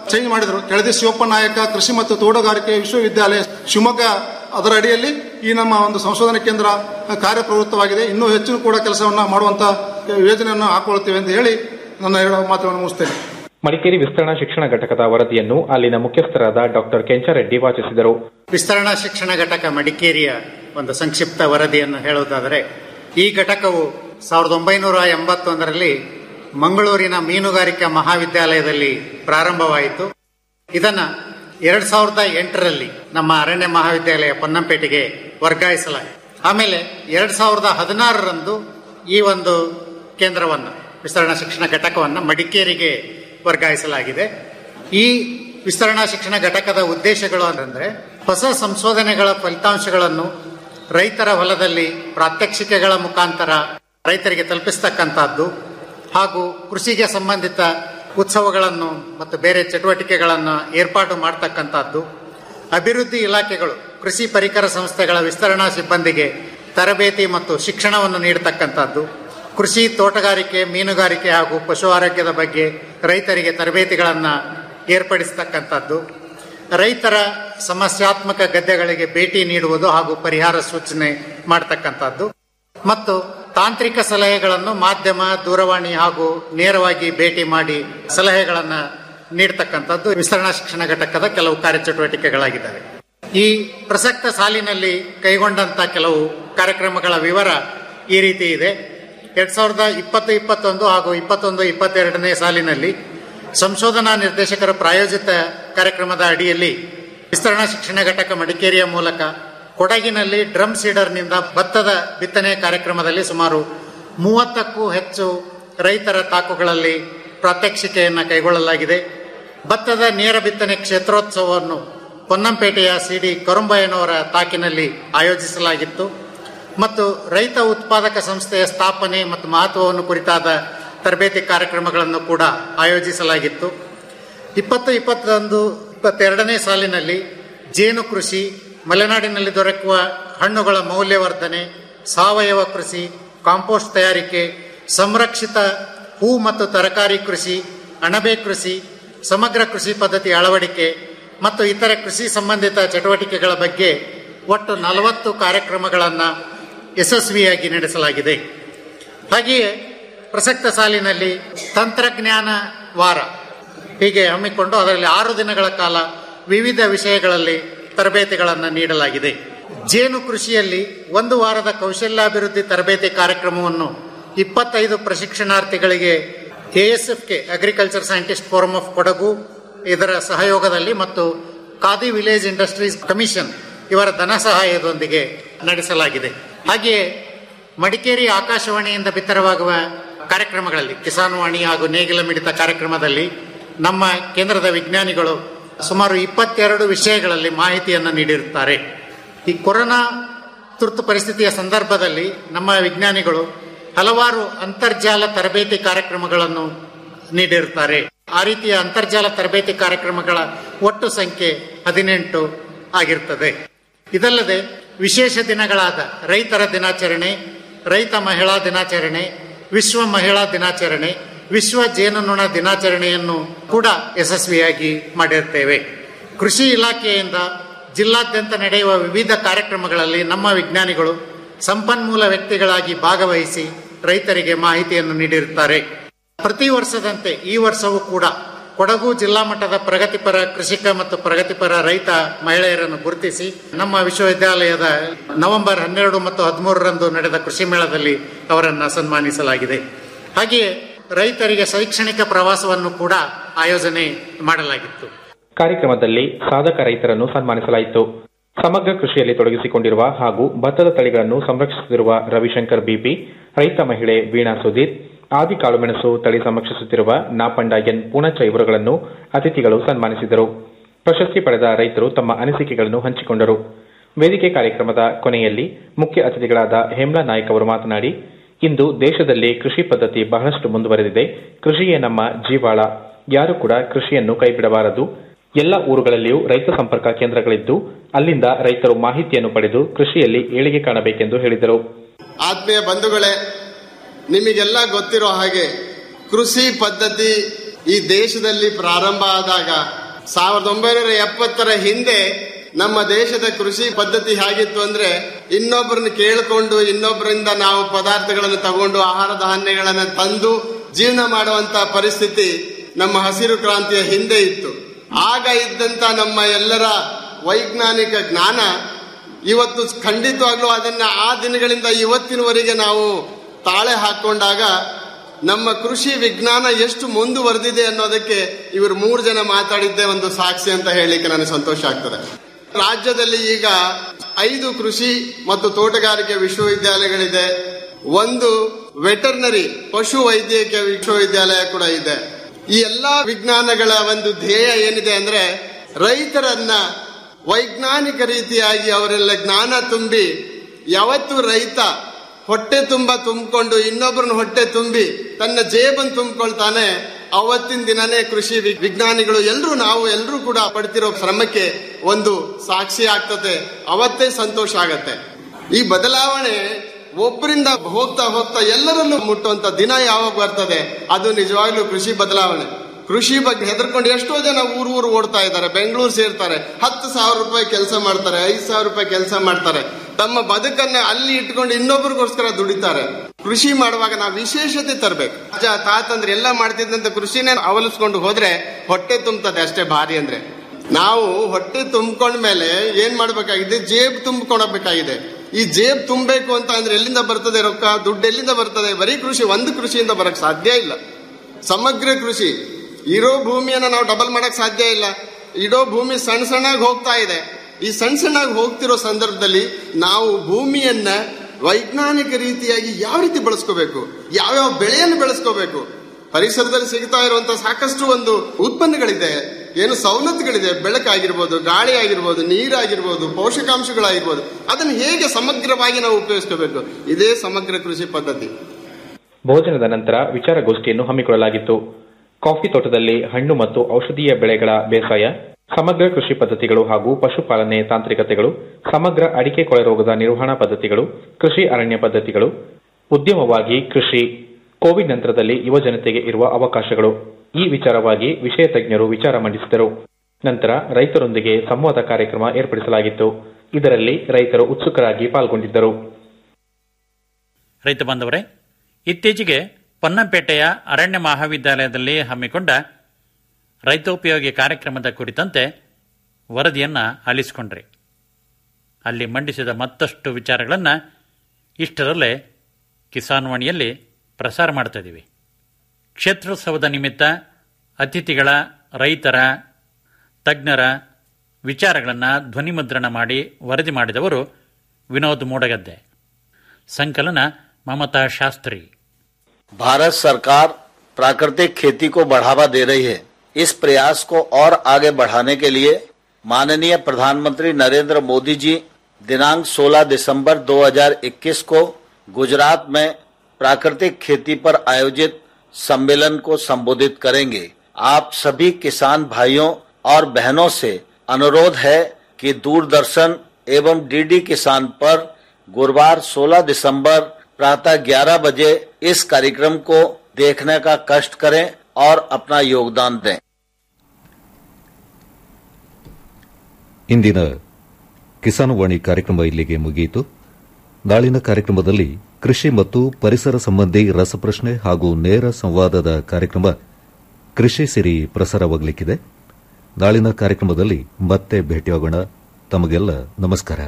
ಚೇಂಜ್ ಮಾಡಿದ್ರು ಕೆಳದಿ ಶಿವಪ್ಪ ನಾಯಕ ಕೃಷಿ ಮತ್ತು ತೋಟಗಾರಿಕೆ ವಿಶ್ವವಿದ್ಯಾಲಯ ಶಿವಮೊಗ್ಗ ಅದರ ಅಡಿಯಲ್ಲಿ ಈ ನಮ್ಮ ಒಂದು ಸಂಶೋಧನಾ ಕೇಂದ್ರ ಕಾರ್ಯಪ್ರವೃತ್ತವಾಗಿದೆ ಇನ್ನೂ ಹೆಚ್ಚು ಕೂಡ ಕೆಲಸವನ್ನ ಮಾಡುವಂತ ಯೋಜನೆಯನ್ನು ಹಾಕೊಳ್ತೇವೆ ಅಂತ ಹೇಳಿ ನನ್ನ ಹೇಳುವ ಮಾತುಗಳನ್ನು ಮುಗಿಸ್ತೇನೆ ಮಡಿಕೇರಿ ವಿಸ್ತರಣಾ ಶಿಕ್ಷಣ ಘಟಕದ ವರದಿಯನ್ನು ಅಲ್ಲಿನ ಮುಖ್ಯಸ್ಥರಾದ ಡಾಕ್ಟರ್ ಕೆಂಚಾರೆಡ್ಡಿ ವಾಚಿಸಿದರು ವಿಸ್ತರಣಾ ಶಿಕ್ಷಣ ಘಟಕ ಮಡಿಕೇರಿಯ ಒಂದು ಸಂಕ್ಷಿಪ್ತ ವರದಿಯನ್ನು ಹೇಳುವುದಾದರೆ ಈ ಘಟಕವು ಸಾವಿರದ ಒಂಬೈನೂರ ಎಂಬತ್ತೊಂದರಲ್ಲಿ ಮಂಗಳೂರಿನ ಮೀನುಗಾರಿಕಾ ಮಹಾವಿದ್ಯಾಲಯದಲ್ಲಿ ಪ್ರಾರಂಭವಾಯಿತು ಇದನ್ನ ಎರಡ್ ಸಾವಿರದ ಎಂಟರಲ್ಲಿ ನಮ್ಮ ಅರಣ್ಯ ಮಹಾವಿದ್ಯಾಲಯ ಪೊನ್ನಂಪೇಟೆಗೆ ವರ್ಗಾಯಿಸಲಾಯಿತು ಆಮೇಲೆ ಎರಡ್ ಸಾವಿರದ ಹದಿನಾರರಂದು ಈ ಒಂದು ಕೇಂದ್ರವನ್ನು ವಿಸ್ತರಣಾ ಶಿಕ್ಷಣ ಘಟಕವನ್ನು ಮಡಿಕೇರಿಗೆ ವರ್ಗಾಯಿಸಲಾಗಿದೆ ಈ ವಿಸ್ತರಣಾ ಶಿಕ್ಷಣ ಘಟಕದ ಉದ್ದೇಶಗಳು ಅಂತಂದ್ರೆ ಹೊಸ ಸಂಶೋಧನೆಗಳ ಫಲಿತಾಂಶಗಳನ್ನು ರೈತರ ಹೊಲದಲ್ಲಿ ಪ್ರಾತ್ಯಕ್ಷಿಕೆಗಳ ಮುಖಾಂತರ ರೈತರಿಗೆ ತಲುಪಿಸ್ತಕ್ಕಂಥದ್ದು ಹಾಗೂ ಕೃಷಿಗೆ ಸಂಬಂಧಿತ ಉತ್ಸವಗಳನ್ನು ಮತ್ತು ಬೇರೆ ಚಟುವಟಿಕೆಗಳನ್ನು ಏರ್ಪಾಟು ಮಾಡತಕ್ಕಂಥದ್ದು ಅಭಿವೃದ್ಧಿ ಇಲಾಖೆಗಳು ಕೃಷಿ ಪರಿಕರ ಸಂಸ್ಥೆಗಳ ವಿಸ್ತರಣಾ ಸಿಬ್ಬಂದಿಗೆ ತರಬೇತಿ ಮತ್ತು ಶಿಕ್ಷಣವನ್ನು ನೀಡತಕ್ಕಂಥದ್ದು ಕೃಷಿ ತೋಟಗಾರಿಕೆ ಮೀನುಗಾರಿಕೆ ಹಾಗೂ ಪಶು ಆರೋಗ್ಯದ ಬಗ್ಗೆ ರೈತರಿಗೆ ತರಬೇತಿಗಳನ್ನು ಏರ್ಪಡಿಸತಕ್ಕಂಥದ್ದು ರೈತರ ಸಮಸ್ಯಾತ್ಮಕ ಗದ್ದೆಗಳಿಗೆ ಭೇಟಿ ನೀಡುವುದು ಹಾಗೂ ಪರಿಹಾರ ಸೂಚನೆ ಮಾಡತಕ್ಕಂಥದ್ದು ಮತ್ತು ತಾಂತ್ರಿಕ ಸಲಹೆಗಳನ್ನು ಮಾಧ್ಯಮ ದೂರವಾಣಿ ಹಾಗೂ ನೇರವಾಗಿ ಭೇಟಿ ಮಾಡಿ ಸಲಹೆಗಳನ್ನು ನೀಡತಕ್ಕಂಥದ್ದು ವಿಸ್ತರಣಾ ಶಿಕ್ಷಣ ಘಟಕದ ಕೆಲವು ಕಾರ್ಯಚಟುವಟಿಕೆಗಳಾಗಿದ್ದಾವೆ ಈ ಪ್ರಸಕ್ತ ಸಾಲಿನಲ್ಲಿ ಕೈಗೊಂಡಂತ ಕೆಲವು ಕಾರ್ಯಕ್ರಮಗಳ ವಿವರ ಈ ರೀತಿ ಇದೆ ಎರಡ್ ಸಾವಿರದ ಇಪ್ಪತ್ತು ಇಪ್ಪತ್ತೊಂದು ಹಾಗೂ ಇಪ್ಪತ್ತೊಂದು ಇಪ್ಪತ್ತೆರಡನೇ ಸಾಲಿನಲ್ಲಿ ಸಂಶೋಧನಾ ನಿರ್ದೇಶಕರ ಪ್ರಾಯೋಜಿತ ಕಾರ್ಯಕ್ರಮದ ಅಡಿಯಲ್ಲಿ ವಿಸ್ತರಣಾ ಶಿಕ್ಷಣ ಘಟಕ ಮಡಿಕೇರಿಯ ಮೂಲಕ ಕೊಡಗಿನಲ್ಲಿ ಡ್ರಮ್ ಸೀಡರ್ನಿಂದ ಭತ್ತದ ಬಿತ್ತನೆ ಕಾರ್ಯಕ್ರಮದಲ್ಲಿ ಸುಮಾರು ಮೂವತ್ತಕ್ಕೂ ಹೆಚ್ಚು ರೈತರ ತಾಕುಗಳಲ್ಲಿ ಪ್ರಾತ್ಯಕ್ಷಿಕೆಯನ್ನು ಕೈಗೊಳ್ಳಲಾಗಿದೆ ಭತ್ತದ ನೇರ ಬಿತ್ತನೆ ಕ್ಷೇತ್ರೋತ್ಸವವನ್ನು ಪೊನ್ನಂಪೇಟೆಯ ಸಿಡಿ ಕರುಂಬಯ್ಯನವರ ತಾಕಿನಲ್ಲಿ ಆಯೋಜಿಸಲಾಗಿತ್ತು ಮತ್ತು ರೈತ ಉತ್ಪಾದಕ ಸಂಸ್ಥೆಯ ಸ್ಥಾಪನೆ ಮತ್ತು ಮಹತ್ವವನ್ನು ಕುರಿತಾದ ತರಬೇತಿ ಕಾರ್ಯಕ್ರಮಗಳನ್ನು ಕೂಡ ಆಯೋಜಿಸಲಾಗಿತ್ತು ಇಪ್ಪತ್ತು ಇಪ್ಪತ್ತೊಂದು ಇಪ್ಪತ್ತೆರಡನೇ ಸಾಲಿನಲ್ಲಿ ಜೇನು ಕೃಷಿ ಮಲೆನಾಡಿನಲ್ಲಿ ದೊರಕುವ ಹಣ್ಣುಗಳ ಮೌಲ್ಯವರ್ಧನೆ ಸಾವಯವ ಕೃಷಿ ಕಾಂಪೋಸ್ಟ್ ತಯಾರಿಕೆ ಸಂರಕ್ಷಿತ ಹೂ ಮತ್ತು ತರಕಾರಿ ಕೃಷಿ ಅಣಬೆ ಕೃಷಿ ಸಮಗ್ರ ಕೃಷಿ ಪದ್ಧತಿ ಅಳವಡಿಕೆ ಮತ್ತು ಇತರ ಕೃಷಿ ಸಂಬಂಧಿತ ಚಟುವಟಿಕೆಗಳ ಬಗ್ಗೆ ಒಟ್ಟು ನಲವತ್ತು ಕಾರ್ಯಕ್ರಮಗಳನ್ನು ಯಶಸ್ವಿಯಾಗಿ ನಡೆಸಲಾಗಿದೆ ಹಾಗೆಯೇ ಪ್ರಸಕ್ತ ಸಾಲಿನಲ್ಲಿ ತಂತ್ರಜ್ಞಾನ ವಾರ ಹೀಗೆ ಹಮ್ಮಿಕೊಂಡು ಅದರಲ್ಲಿ ಆರು ದಿನಗಳ ಕಾಲ ವಿವಿಧ ವಿಷಯಗಳಲ್ಲಿ ತರಬೇತಿಗಳನ್ನು ನೀಡಲಾಗಿದೆ ಜೇನು ಕೃಷಿಯಲ್ಲಿ ಒಂದು ವಾರದ ಕೌಶಲ್ಯಾಭಿವೃದ್ಧಿ ತರಬೇತಿ ಕಾರ್ಯಕ್ರಮವನ್ನು ಇಪ್ಪತ್ತೈದು ಪ್ರಶಿಕ್ಷಣಾರ್ಥಿಗಳಿಗೆ A S F K agriculture scientist forum of Kodagu ಇದರ ಸಹಯೋಗದಲ್ಲಿ ಮತ್ತು ಖಾದಿ ವಿಲೇಜ್ ಇಂಡಸ್ಟ್ರೀಸ್ ಕಮಿಷನ್ ಇವರ ಧನ ಸಹಾಯದೊಂದಿಗೆ ನಡೆಸಲಾಗಿದೆ ಹಾಗೆಯೇ ಮಡಿಕೇರಿ ಆಕಾಶವಾಣಿಯಿಂದ ಬಿತ್ತರವಾಗುವ ಕಾರ್ಯಕ್ರಮಗಳಲ್ಲಿ ಕಿಸಾನ್ ವಾಣಿ ಹಾಗೂ ನೇಗಿಲ ಮಿಡಿತ ಕಾರ್ಯಕ್ರಮದಲ್ಲಿ ನಮ್ಮ ಕೇಂದ್ರದ ವಿಜ್ಞಾನಿಗಳು ಸುಮಾರು ಇಪ್ಪತ್ತೆರಡು ವಿಷಯಗಳಲ್ಲಿ ಮಾಹಿತಿಯನ್ನು ನೀಡಿರುತ್ತಾರೆ ಈ ಕೊರೋನಾ ತುರ್ತು ಪರಿಸ್ಥಿತಿಯ ಸಂದರ್ಭದಲ್ಲಿ ನಮ್ಮ ವಿಜ್ಞಾನಿಗಳು ಹಲವಾರು ಅಂತರ್ಜಾಲ ತರಬೇತಿ ಕಾರ್ಯಕ್ರಮಗಳನ್ನು ನೀಡಿರುತ್ತಾರೆ ಆ ರೀತಿಯ ಅಂತರ್ಜಾಲ ತರಬೇತಿ ಕಾರ್ಯಕ್ರಮಗಳ ಒಟ್ಟು ಸಂಖ್ಯೆ ಹದಿನೆಂಟು ಆಗಿರ್ತದೆ ಇದಲ್ಲದೆ ವಿಶೇಷ ದಿನಗಳಾದ ರೈತರ ದಿನಾಚರಣೆ ರೈತ ಮಹಿಳಾ ದಿನಾಚರಣೆ ವಿಶ್ವ ಮಹಿಳಾ ದಿನಾಚರಣೆ ವಿಶ್ವ ಜೇನುನೊಣ ದಿನಾಚರಣೆಯನ್ನು ಕೂಡ ಯಶಸ್ವಿಯಾಗಿ ಮಾಡಿರ್ತೇವೆ ಕೃಷಿ ಇಲಾಖೆಯಿಂದ ಜಿಲ್ಲಾದ್ಯಂತ ನಡೆಯುವ ವಿವಿಧ ಕಾರ್ಯಕ್ರಮಗಳಲ್ಲಿ ನಮ್ಮ ವಿಜ್ಞಾನಿಗಳು ಸಂಪನ್ಮೂಲ ವ್ಯಕ್ತಿಗಳಾಗಿ ಭಾಗವಹಿಸಿ ರೈತರಿಗೆ ಮಾಹಿತಿಯನ್ನು ನೀಡಿರುತ್ತಾರೆ ಪ್ರತಿ ವರ್ಷದಂತೆ ಈ ವರ್ಷವೂ ಕೂಡ ಕೊಡಗು ಜಿಲ್ಲಾ ಮಟ್ಟದ ಪ್ರಗತಿಪರ ಕೃಷಿಕ ಮತ್ತು ಪ್ರಗತಿಪರ ರೈತ ಮಹಿಳೆಯರನ್ನು ಗುರುತಿಸಿ ನಮ್ಮ ವಿಶ್ವವಿದ್ಯಾಲಯದ ನವೆಂಬರ್ ಹನ್ನೆರಡು ಮತ್ತು ಹದಿಮೂರರಂದು ನಡೆದ ಕೃಷಿ ಮೇಳದಲ್ಲಿ ಅವರನ್ನು ಸನ್ಮಾನಿಸಲಾಗಿದೆ ಹಾಗೆಯೇ ರೈತರಿಗೆ ಶೈಕ್ಷಣಿಕ ಪ್ರವಾಸವನ್ನು ಕೂಡ ಆಯೋಜನೆ ಮಾಡಲಾಗಿತ್ತು ಕಾರ್ಯಕ್ರಮದಲ್ಲಿ ಸಾಧಕ ರೈತರನ್ನು ಸನ್ಮಾನಿಸಲಾಯಿತು ಸಮಗ್ರ ಕೃಷಿಯಲ್ಲಿ ತೊಡಗಿಸಿಕೊಂಡಿರುವ ಹಾಗೂ ಭತ್ತದ ತಳಿಗಳನ್ನು ಸಂರಕ್ಷಿಸುತ್ತಿರುವ ರವಿಶಂಕರ್ ಬಿಪಿ ರೈತ ಮಹಿಳೆ ವೀಣಾ ಸುಧೀರ್ ಆದಿ ಕಾಳುಮೆಣಸು ತಳಿ ಸಂರಕ್ಷಿಸುತ್ತಿರುವ ನಾಪಂಡ ಎನ್ ಪೂಣಚ್ಚ ಇವರುಗಳನ್ನು ಅತಿಥಿಗಳು ಸನ್ಮಾನಿಸಿದರು ಪ್ರಶಸ್ತಿ ಪಡೆದ ರೈತರು ತಮ್ಮ ಅನಿಸಿಕೆಗಳನ್ನು ಹಂಚಿಕೊಂಡರು ವೇದಿಕೆ ಕಾರ್ಯಕ್ರಮದ ಕೊನೆಯಲ್ಲಿ ಮುಖ್ಯ ಅತಿಥಿಗಳಾದ ಹೇಮ್ಲಾ ನಾಯ್ಕ್ ಅವರು ಮಾತನಾಡಿ ಇಂದು ದೇಶದಲ್ಲಿ ಕೃಷಿ ಪದ್ಧತಿ ಬಹಳಷ್ಟು ಮುಂದುವರೆದಿದೆ ಕೃಷಿಯೇ ನಮ್ಮ ಜೀವಾಳ ಯಾರು ಕೂಡ ಕೃಷಿಯನ್ನು ಕೈಬಿಡಬಾರದು ಎಲ್ಲ ಊರುಗಳಲ್ಲಿಯೂ ರೈತ ಸಂಪರ್ಕ ಕೇಂದ್ರಗಳಿದ್ದು ಅಲ್ಲಿಂದ ರೈತರು ಮಾಹಿತಿಯನ್ನು ಪಡೆದು ಕೃಷಿಯಲ್ಲಿ ಏಳಿಗೆ ಕಾಣಬೇಕೆಂದು ಹೇಳಿದರು ಆತ್ಮೀಯ ಬಂಧುಗಳೇ ನಿಮಗೆಲ್ಲ ಗೊತ್ತಿರೋ ಹಾಗೆ ಕೃಷಿ ಪದ್ಧತಿ ಈ ದೇಶದಲ್ಲಿ ಪ್ರಾರಂಭ ಆದಾಗ ಸಾವಿರದ ಒಂಬೈನೂರ ಎಪ್ಪತ್ತರ ಹಿಂದೆ ನಮ್ಮ ದೇಶದ ಕೃಷಿ ಪದ್ಧತಿ ಹೇಗಿತ್ತು ಅಂದ್ರೆ ಇನ್ನೊಬ್ಬರನ್ನ ಕೇಳಿಕೊಂಡು ಇನ್ನೊಬ್ಬರಿಂದ ನಾವು ಪದಾರ್ಥಗಳನ್ನು ತಗೊಂಡು ಆಹಾರ ಧಾನ್ಯಗಳನ್ನು ತಂದು ಜೀವನ ಮಾಡುವಂತ ಪರಿಸ್ಥಿತಿ ನಮ್ಮ ಹಸಿರು ಕ್ರಾಂತಿಯ ಹಿಂದೆ ಇತ್ತು ಆಗ ಇದ್ದಂತ ನಮ್ಮ ಎಲ್ಲರ ವೈಜ್ಞಾನಿಕ ಜ್ಞಾನ ಇವತ್ತು ಖಂಡಿತವಾಗ್ಲೂ ಅದನ್ನ ಆ ದಿನಗಳಿಂದ ಇವತ್ತಿನವರೆಗೆ ನಾವು ತಾಳೆ ಹಾಕೊಂಡಾಗ ನಮ್ಮ ಕೃಷಿ ವಿಜ್ಞಾನ ಎಷ್ಟು ಮುಂದುವರೆದಿದೆ ಅನ್ನೋದಕ್ಕೆ ಇವರು ಮೂರು ಜನ ಮಾತಾಡಿದ್ದೇ ಒಂದು ಸಾಕ್ಷಿ ಅಂತ ಹೇಳಲಿಕ್ಕೆ ನನಗೆ ಸಂತೋಷ ಆಗ್ತದೆ ರಾಜ್ಯದಲ್ಲಿ ಈಗ ಐದು ಕೃಷಿ ಮತ್ತು ತೋಟಗಾರಿಕೆ ವಿಶ್ವವಿದ್ಯಾಲಯಗಳಿದೆ ಒಂದು ವೆಟರ್ನರಿ ಪಶು ವೈದ್ಯಕೀಯ ವಿಶ್ವವಿದ್ಯಾಲಯ ಕೂಡ ಇದೆ ಈ ಎಲ್ಲಾ ವಿಜ್ಞಾನಗಳ ಒಂದು ಧ್ಯೇಯ ಏನಿದೆ ಅಂದ್ರೆ ರೈತರನ್ನ ವೈಜ್ಞಾನಿಕ ರೀತಿಯಾಗಿ ಅವರೆಲ್ಲ ಜ್ಞಾನ ತುಂಬಿ ಯಾವತ್ತು ರೈತ ಹೊಟ್ಟೆ ತುಂಬ ತುಂಬಿಕೊಂಡು ಇನ್ನೊಬ್ಬರನ್ನ ಹೊಟ್ಟೆ ತುಂಬಿ ತನ್ನ ಜೇಬನ್ನು ತುಂಬಿಕೊಳ್ತಾನೆ ಅವತ್ತಿನ ದಿನನೇ ಕೃಷಿ ವಿ- ವಿಜ್ಞಾನಿಗಳು ಎಲ್ಲರೂ ನಾವು ಎಲ್ಲರೂ ಕೂಡ ಪಡ್ತಿರೋ ಶ್ರಮಕ್ಕೆ ಒಂದು ಸಾಕ್ಷಿ ಆಗ್ತದೆ ಅವತ್ತೇ ಸಂತೋಷ ಆಗತ್ತೆ ಈ ಬದಲಾವಣೆ ಒಬ್ಬರಿಂದ ಹೋಗ್ತಾ ಹೋಗ್ತಾ ಎಲ್ಲರಲ್ಲೂ ಮುಟ್ಟುವಂತ ದಿನ ಯಾವಾಗ ಬರ್ತದೆ ಅದು ನಿಜವಾಗ್ಲೂ ಕೃಷಿ ಬದಲಾವಣೆ ಕೃಷಿ ಬಗ್ಗೆ ಹೆದರ್ಕೊಂಡು ಎಷ್ಟೋ ಜನ ಊರು ಊರು ಓಡ್ತಾ ಇದ್ದಾರೆ ಬೆಂಗಳೂರು ಸೇರ್ತಾರೆ ಹತ್ತು ಸಾವಿರ ರೂಪಾಯಿ ಕೆಲಸ ಮಾಡ್ತಾರೆ ಐದು ಸಾವಿರ ರೂಪಾಯಿ ಕೆಲಸ ಮಾಡ್ತಾರೆ ತಮ್ಮ ಬದುಕನ್ನ ಅಲ್ಲಿ ಇಟ್ಕೊಂಡು ಇನ್ನೊಬ್ರಿಗೋಸ್ಕರ ದುಡಿತಾರೆ ಕೃಷಿ ಮಾಡುವಾಗ ನಾವು ವಿಶೇಷತೆ ತರಬೇಕು ಅಜ್ಜ ತಾತಂದ್ರೆ ಎಲ್ಲ ಮಾಡ್ತಿದ್ದಂತ ಕೃಷಿನೇ ಅವಲಂಬಿಸ್ಕೊಂಡು ಹೋದ್ರೆ ಹೊಟ್ಟೆ ತುಂಬುತ್ತದೆ ಅಷ್ಟೇ ಭಾರಿ ಅಂದ್ರೆ ನಾವು ಹೊಟ್ಟೆ ತುಂಬಿಕೊಂಡ್ಮೇಲೆ ಏನ್ ಮಾಡ್ಬೇಕಾಗಿದೆ ಜೇಬ್ ತುಂಬಿಕೊಡಬೇಕಾಗಿದೆ ಈ ಜೇಬ್ ತುಂಬಬೇಕು ಅಂತ ಅಂದ್ರೆ ಎಲ್ಲಿಂದ ಬರ್ತದೆ ರೊಕ್ಕ ದುಡ್ಡು ಎಲ್ಲಿಂದ ಬರ್ತದೆ ಬರೀ ಕೃಷಿ ಒಂದು ಕೃಷಿಯಿಂದ ಬರಕ್ ಸಾಧ್ಯ ಇಲ್ಲ ಸಮಗ್ರ ಕೃಷಿ ಇರೋ ಭೂಮಿಯನ್ನ ನಾವು ಡಬಲ್ ಮಾಡಕ್ ಸಾಧ್ಯ ಇಲ್ಲ ಇಡೋ ಭೂಮಿ ಸಣ್ಣ ಸಣ್ಣಾಗಿ ಹೋಗ್ತಾ ಇದೆ ಈ ಸಣ್ಣ ಸಣ್ಣಾಗಿ ಹೋಗ್ತಿರೋ ಸಂದರ್ಭದಲ್ಲಿ ನಾವು ಭೂಮಿಯನ್ನ ವೈಜ್ಞಾನಿಕ ರೀತಿಯಾಗಿ ಯಾವ ರೀತಿ ಬಳಸ್ಕೋಬೇಕು ಯಾವ್ಯಾವ ಬೆಳೆಯನ್ನು ಬೆಳೆಸ್ಕೋಬೇಕು ಪರಿಸರದಲ್ಲಿ ಸಿಗ್ತಾ ಇರುವಂತಹ ಸಾಕಷ್ಟು ಒಂದು ಉತ್ಪನ್ನಗಳಿದೆ ಏನು ಸವಲತ್ತುಗಳಿದೆ ಬೆಳಕಾಗಿರ್ಬೋದು ಗಾಳಿ ಆಗಿರ್ಬೋದು ನೀರಾಗಿರ್ಬೋದು ಪೋಷಕಾಂಶಗಳಾಗಿರ್ಬೋದು ಅದನ್ನು ಹೇಗೆ ಸಮಗ್ರವಾಗಿ ನಾವು ಉಪಯೋಗಿಸ್ಕೋಬೇಕು ಇದೇ ಸಮಗ್ರ ಕೃಷಿ ಪದ್ಧತಿ ಭೋಜನದ ನಂತರ ವಿಚಾರಗೋಷ್ಠಿಯನ್ನು ಹಮ್ಮಿಕೊಳ್ಳಲಾಗಿತ್ತು ಕಾಫಿ ತೋಟದಲ್ಲಿ ಹಣ್ಣು ಮತ್ತು ಔಷಧೀಯ ಬೆಳೆಗಳ ಬೇಸಾಯ ಸಮಗ್ರ ಕೃಷಿ ಪದ್ಧತಿಗಳು ಹಾಗೂ ಪಶುಪಾಲನೆ ತಾಂತ್ರಿಕತೆಗಳು ಸಮಗ್ರ ಅಡಿಕೆ ಕೊಳೆ ರೋಗದ ನಿರ್ವಹಣಾ ಪದ್ಧತಿಗಳು ಕೃಷಿ ಅರಣ್ಯ ಪದ್ಧತಿಗಳು ಉದ್ಯಮವಾಗಿ ಕೃಷಿ ಕೋವಿಡ್ ನಂತರದಲ್ಲಿ ಯುವ ಜನತೆಗೆ ಇರುವ ಅವಕಾಶಗಳು ಈ ವಿಚಾರವಾಗಿ ವಿಷಯ ತಜ್ಞರು ವಿಚಾರ ಮಂಡಿಸಿದರು ನಂತರ ರೈತರೊಂದಿಗೆ ಸಂವಾದ ಕಾರ್ಯಕ್ರಮ ಏರ್ಪಡಿಸಲಾಗಿತ್ತು ಇದರಲ್ಲಿ ರೈತರು ಉತ್ಸುಕರಾಗಿ ಪಾಲ್ಗೊಂಡಿದ್ದರು ರೈತ ಬಾಂಧವರೇ ಇತ್ತೀಚೆಗೆ ಪೊನ್ನಂಪೇಟೆಯ ಅರಣ್ಯ ಮಹಾವಿದ್ಯಾಲಯದಲ್ಲಿ ಹಮ್ಮಿಕೊಂಡ ರೈತೋಪಯೋಗಿ ಕಾರ್ಯಕ್ರಮದ ಕುರಿತಂತೆ ವರದಿಯನ್ನು ಆಲಿಸಿಕೊಂಡ್ರಿ ಅಲ್ಲಿ ಮಂಡಿಸಿದ ಮತ್ತಷ್ಟು ವಿಚಾರಗಳನ್ನು ಇಷ್ಟರಲ್ಲೇ ಕಿಸಾನ್ ವಾಣಿಯಲ್ಲಿ ಪ್ರಸಾರ ಮಾಡ್ತಾ ಇದ್ದೀವಿ ಕ್ಷೇತ್ರೋತ್ಸವದ ನಿಮಿತ್ತ ಅತಿಥಿಗಳ ರೈತರ ತಜ್ಞರ ವಿಚಾರಗಳನ್ನು ಧ್ವನಿಮುದ್ರಣ ಮಾಡಿ ವರದಿ ಮಾಡಿದವರು ವಿನೋದ್ ಮೂಡಗದ್ದೆ ಸಂಕಲನ ಮಮತಾ ಶಾಸ್ತ್ರಿ भारत सरकार प्राकृतिक खेती को बढ़ावा दे रही है इस प्रयास को और आगे बढ़ाने के लिए माननीय प्रधानमंत्री नरेंद्र मोदी जी दिनांक 16 दिसंबर 2021 को गुजरात में प्राकृतिक खेती पर आयोजित सम्मेलन को संबोधित करेंगे आप सभी किसान भाइयों और बहनों से अनुरोध है कि दूरदर्शन एवं डीडी किसान पर गुरुवार 16 दिसंबर प्रातः 11 बजे इस कार्यक्रम को देखने का कष्ट करें और अपना योगदान दें ಇಂದಿನ ಕಿಸಾನ್ ವಾಣಿ ಕಾರ್ಯಕ್ರಮ ಇಲ್ಲಿಗೆ ಮುಗಿಯಿತು ನಾಳಿನ ಕಾರ್ಯಕ್ರಮದಲ್ಲಿ ಕೃಷಿ ಮತ್ತು ಪರಿಸರ ಸಂಬಂಧಿ ರಸಪ್ರಶ್ನೆ ಹಾಗೂ ನೇರ ಸಂವಾದದ ಕಾರ್ಯಕ್ರಮ ಕೃಷಿ ಸಿರಿ ಪ್ರಸಾರವಾಗಲಿಕ್ಕಿದೆ ನಾಳಿನ ಕಾರ್ಯಕ್ರಮದಲ್ಲಿ ಮತ್ತೆ ಭೇಟಿಯಾಗೋಣ ತಮಗೆಲ್ಲ ನಮಸ್ಕಾರ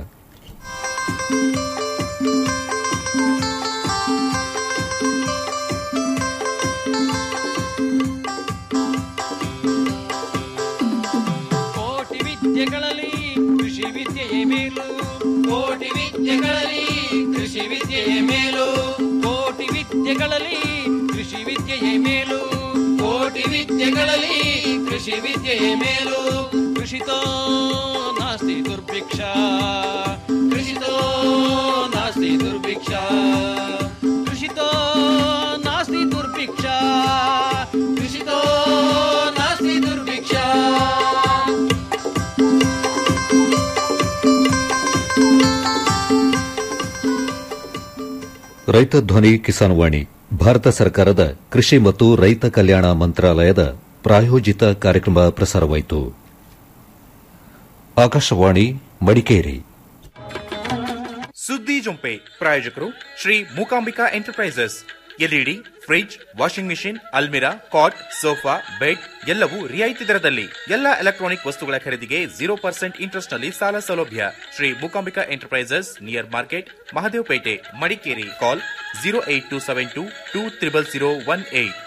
ಕೋಟಿ ವಿದ್ಯೆಗಳಲ್ಲಿ ಕೃಷಿ ವಿದ್ಯೆಯೇ ಮೇಲು ಕೋಟಿ ವಿದ್ಯೆಗಳಲ್ಲಿ ಕೃಷಿ ವಿದ್ಯೆಯೇ ಮೇಲು ಕೋಟಿ ವಿದ್ಯೆಗಳಲ್ಲಿ ಕೃಷಿ ವಿದ್ಯೆಯೇ ಮೇಲು ಕೋಟಿ ವಿದ್ಯೆಗಳಲ್ಲಿ ಕೃಷಿ ವಿದ್ಯೆಯೇ ಮೇಲು ಕೃಷಿತೋ ನಾಸ್ತಿ ದುರ್ಭಿಕ್ಷ ಕೃಷಿತೋ ನಾಸ್ತಿ ದುರ್ಭಿಕ್ಷ ಕೃಷಿತೋ ನಾಸ್ತಿ ದುರ್ಭಿಕ್ಷ ಕೃಷಿತೋ ನಾಸ್ತಿ ದುರ್ಭಿಕ್ಷ ರೈತ ಧ್ವನಿ ಕಿಸಾನ್ ವಾಣಿ ಭಾರತ ಸರ್ಕಾರದ ಕೃಷಿ ಮತ್ತು ರೈತ ಕಲ್ಯಾಣ ಮಂತ್ರಾಲಯದ ಪ್ರಾಯೋಜಿತ ಕಾರ್ಯಕ್ರಮ ಪ್ರಸಾರವಾಯಿತು ಆಕಾಶವಾಣಿ ಮಡಿಕೇರಿ ಸುದ್ದಿ ಜೊಂಪೆ ಪ್ರಾಯೋಜಕರು Shri Mookambika enterprises L E D fridge washing machine ಅಲ್ಮಿರಾ ಕಾಟ್ ಸೋಫಾ ಬೆಡ್ ಎಲ್ಲವೂ ರಿಯಾಯಿತಿ ದರದಲ್ಲಿ ಎಲ್ಲ ಎಲೆಕ್ಟ್ರಾನಿಕ್ ವಸ್ತುಗಳ ಖರೀದಿಗೆ ಜೀರೋ ಪರ್ಸೆಂಟ್ ಇಂಟ್ರೆಸ್ಟ್ ನಲ್ಲಿ ಸಾಲ ಸೌಲಭ್ಯ Shri Mookambika enterprises near market Mahadevapete Madikeri call zero eight two seven two two triple zero one eight